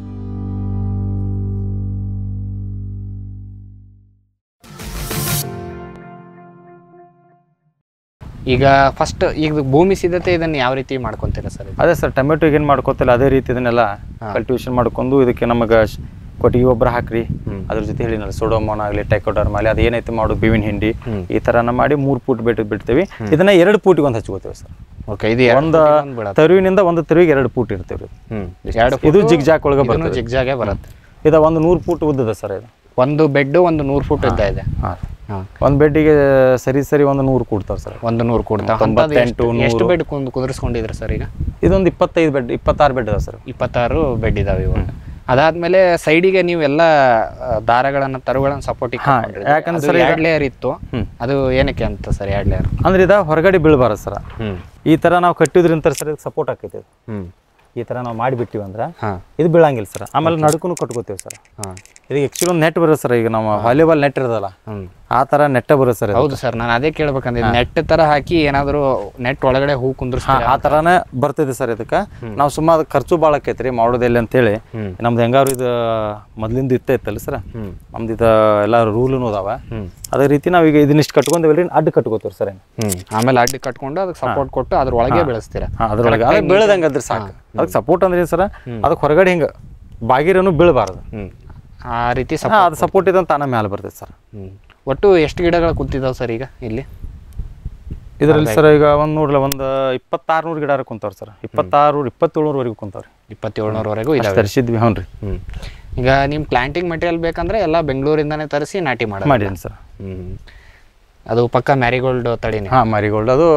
[SPEAKER 2] ಈಗ ಫಸ್ಟ್ ಈಗ ಭೂಮಿ ಸಿದ್ಧತೆ ಇದನ್ನು ಯಾವ ರೀತಿ ಮಾಡ್ಕೊಂತೀರಾ ಸರ್
[SPEAKER 3] ಅದೇ ಸರ್ ಟೊಮೆಟೊ ಏನು ಮಾಡ್ಕೋತಿಲ್ಲ ಅದೇ ರೀತಿ ಇದನ್ನೆಲ್ಲ ಕಲ್ಟಿವೇಶನ್ ಮಾಡ್ಕೊಂಡು ಇದಕ್ಕೆ ನಮಗೆ ಕೊಟ್ಟಿಗೆ ಗೊಬ್ಬರ ಹಾಕ್ರಿ ಅದ್ರ ಜೊತೆ ಹೇಳಿನಲ್ಲ ಸೋಡೋಮೋನ್ ಆಗಲಿ ಟೈಕೋಡರ್ಮ್ ಆಗಲಿ ಅದು ಏನೈತೆ ಮಾಡೋದು ಬೇವಿನ ಹಿಂಡಿ ಈ ಥರನ ಮಾಡಿ ಮೂರು ಫೂಟ್ ಬಿಟ್ಟು ಬಿಡ್ತೀವಿ ಇದನ್ನ ಎರಡು ಫೂಟಿಗೆ ಒಂದು ಹಚ್ಕೋತೀವಿ ಸರ್
[SPEAKER 2] ಓಕೆ ಇದು ಎರಡು
[SPEAKER 3] ಒಂದು
[SPEAKER 2] ಫೂಟಿಗೆ ಒಂದ್ ಬೀಳತ್ತೆ.
[SPEAKER 3] ತರುವಿನಿಂದ ಒಂದು ತರುವಿಗೆ ಎರಡು ಫೂಟ್ ಇರ್ತೀವಿ
[SPEAKER 2] ಹ್ಮ್ ಎರಡು
[SPEAKER 3] ಇದು
[SPEAKER 2] ಫೂಟು,
[SPEAKER 3] ಜಿಗ್ಜಾಕ್ ಒಳಗೆ
[SPEAKER 2] ಇದನ್ನು
[SPEAKER 3] ಬರ್ತದೆ.
[SPEAKER 2] ಜಿಗ್ಜಾಗೆ ಬರುತ್ತೆ
[SPEAKER 3] ಇದು ಒಂದು ನೂರು ಫೂಟ್ ಉದ್ದದ ಸರ್ ಇದು
[SPEAKER 2] ಒಂದು ಬೆಡ್ ಒಂದು ನೂರು ಫೂಟ್ ಇದ್ದ ಇದೆ
[SPEAKER 3] ಹಾಂ
[SPEAKER 2] ಹಾಂ
[SPEAKER 3] ಒಂದು ಬೆಡ್ಡಿಗೆ ಸರಿ ಸರಿ ಒಂದು ನೂರು ಕೂಡ್ತಾವೆ ಸರ್
[SPEAKER 2] ಒಂದು ನೂರು ಕೊಡ್ತಾ
[SPEAKER 3] ತೊಂಬತ್ತೆಂಟು,
[SPEAKER 2] ಎಷ್ಟು
[SPEAKER 3] ನೂರು.
[SPEAKER 2] ಬೆಡ್ ಕುದುರಿಸ್ಕೊಂಡಿದ್ರೆ ಸರ್ ಈಗ
[SPEAKER 3] ಇದೊಂದು ಇಪ್ಪತ್ತೈದು ಬೆಡ್ ಇಪ್ಪತ್ತಾರು ಬೆಡ್ ಅದಾವೆ ಸರ್
[SPEAKER 2] ಇಪ್ಪತ್ತಾರು ಬೆಡ್ ಇದಾವೆ ಇವಾಗ ಅದಾದ್ಮೇಲೆ ಸೈಡಿಗೆ ನೀವೆಲ್ಲ ಆ, ದಾರಗಳನ್ನ ತರುಗಳನ್ನ ಸಪೋರ್ಟಿಗೆ
[SPEAKER 3] ಹಾ, ಯಾಕಂದ್ರೆ ಸರ್ ಈಗ-
[SPEAKER 2] ಎರಡು ಲೇಯರ್ ಇತ್ತು
[SPEAKER 3] ಹ್ಮ್.
[SPEAKER 2] ಅದು ಏನಕ್ಕೆ ಅಂತ ಸರ್ ಎರಡು ಲೇಯರ್
[SPEAKER 3] ಅಂದ್ರೆ ಇದು ಹೊರಗಡೆ ಬೀಳಬಾರದು ಸರ್
[SPEAKER 2] ಹ್ಮ್
[SPEAKER 3] ಈ ಥರ ನಾವು ಕಟ್ಟಿದ್ರಿಂದ ಸರ್ ಇದಕ್ಕೆ ಸಪೋರ್ಟ್ ಆಕೈತೆ ಇದು.
[SPEAKER 2] ಹ್ಮ್
[SPEAKER 3] ಈ ಥರ ನಾವು ಮಾಡಿಬಿಟ್ಟಿವಿ ಅಂದ್ರೆ
[SPEAKER 2] ಹಾ
[SPEAKER 3] ಇದು ಬೀಳಂಗಿಲ್ಲ ಸರ್ ಆಮೇಲೆ ನಡುಕೂ ಕಟ್ಕೋತೀವಿ ಸರ್
[SPEAKER 2] ಹಾ
[SPEAKER 3] ಇದು ಆ್ಯಕ್ಚುಲಿ ಒಂದು ನೆಟ್ ಬರುತ್ತೆ ಸರ್ ಈಗ ನಮ್ಮ ವಾಲಿಬಾಲ್ ನೆಟ್ ಇರೋದಲ್ಲ
[SPEAKER 2] ಹ್ಮ್
[SPEAKER 3] ಆ ಥರ ನೆಟ್ಟ ಬರುತ್ತೆ ಸರ್ ಇದು.
[SPEAKER 2] ಹೌದು ಸರ್ ನಾನು ಅದೇ ಕೇಳ್ಬೇಕಂದ್ರೆ ನೆಟ್ ತರ ಹಾಕಿ ಏನಾದ್ರು ನೆಟ್ ಒಳಗಡೆ ಹೂ
[SPEAKER 3] ಹಾ
[SPEAKER 2] ಕುಂದ್ರಿಸ್ತಾರೆ
[SPEAKER 3] ಆ ಥರನೇ ಬರ್ತಿದೆ ಸರ್ ಇದಕ್ಕೆ ನಾವು ಸುಮ್ಮ ಅದು ಖರ್ಚು ಭಾಳ ಆಕೈತ್ರಿ ಮಾಡೋದೆಲ್ಲ ಅಂತೇಳಿ
[SPEAKER 2] ಹ್ಮ್.
[SPEAKER 3] ನಮ್ದು ಹೆಂಗಾರು ಇದು ಮೊದ್ಲಿಂದ ಇತ್ತ ಇತ್ತಲ್ಲ ಸರ್
[SPEAKER 2] ಹ್ಮ್
[SPEAKER 3] ನಮ್ದು ಇದು ಎಲ್ಲ ರೂಲ್ನು ಅದಾವ
[SPEAKER 2] ಹ್ಮ್
[SPEAKER 3] ಅದೇ ರೀತಿ ನಾವೀಗ ಇದನ್ನಿಷ್ಟು ಕಟ್ಕೊಂಡೇವಲ್ರಿ ಅಡ್ಡ ಕಟ್ಕೋತೀವಿ ಸರ್
[SPEAKER 2] ಹ್ಮ್ ಆಮೇಲೆ ಅಡ್ಡಿ ಕಟ್ಕೊಂಡು ಅದಕ್ಕೆ ಸಪೋರ್ಟ್ ಕೊಟ್ಟು ಅದ್ರ ಒಳಗೆ ಬೆಳೆಸ್ತೀರಾ
[SPEAKER 3] ಹಾಂ ಅದ್ರೊಳಗೆ ಅದಕ್ಕೆ ಬೀಳದಂಗೆ ಅದ್ರ ಸಾಕು ಅದಕ್ಕೆ ಸಪೋರ್ಟ್ ಅಂದ್ರೆ ಏನು ಸರ್ ಅದಕ್ಕೆ ಹೊರಗಡೆ ಹಿಂಗೆ ಬಾಗಿರನು ಬೀಳಬಾರ್ದು
[SPEAKER 2] ಹ್ಮ್ ಆ ರೀತಿ
[SPEAKER 3] ಹಾಂ
[SPEAKER 2] ಸಪೋರ್ಟ್
[SPEAKER 3] ಅದು ಸಪೋರ್ಟ್ ಇದಂತ ತಾನ ಮೇಲೆ ಬರ್ತೈತೆ ಸರ್
[SPEAKER 2] ಹ್ಮ್ ಒಟ್ಟು ಎಷ್ಟು ಗಿಡಗಳು ಕುಂತಿದಾವೆ ಸರ್ ಈಗ ಇಲ್ಲಿ
[SPEAKER 3] ಇದರಲ್ಲಿ ಸರ್ ಈಗ ಒಂದು ನೋಡ್ಲ ಒಂದು ಇಪ್ಪತ್ತಾರು ನೂರು ಗಿಡ ಕುಂತಾವ್ರಿ ಸರ್ ಇಪ್ಪತ್ತಾರು ಇಪ್ಪತ್ತೇಳುವರೆಗೂ ಕುಂತಾವ್ರಿ
[SPEAKER 2] ಇಪ್ಪತ್ತೇಳ್ನೂರವರೆಗೂ
[SPEAKER 3] ಅಷ್ಟು
[SPEAKER 2] ಇದಾವೆ
[SPEAKER 3] ತರಿಸಿದ್ವಿ ಹ್ಞೂ ರೀ
[SPEAKER 2] ಹ್ಮ್ ಈಗ ನಿಮ್ಮ ಪ್ಲಾಂಟಿಂಗ್ ಮೆಟೀರಿಯಲ್ ಬೇಕಂದ್ರೆ ಎಲ್ಲ ಬೆಂಗಳೂರಿಂದಾನೇ ತರಿಸಿ ನಾಟಿ ಮಾಡೋದು
[SPEAKER 3] ಮಾಡೀನಿ ಸರ್
[SPEAKER 2] ಹ್ಮ್ ಅದು ಪಕ್ಕ ಮ್ಯಾರಿಗೋಲ್ಡ್ ತಳಿನೇ
[SPEAKER 3] ಹಾಂ ಮಾರಿಗೋಲ್ಡ್ ಅದು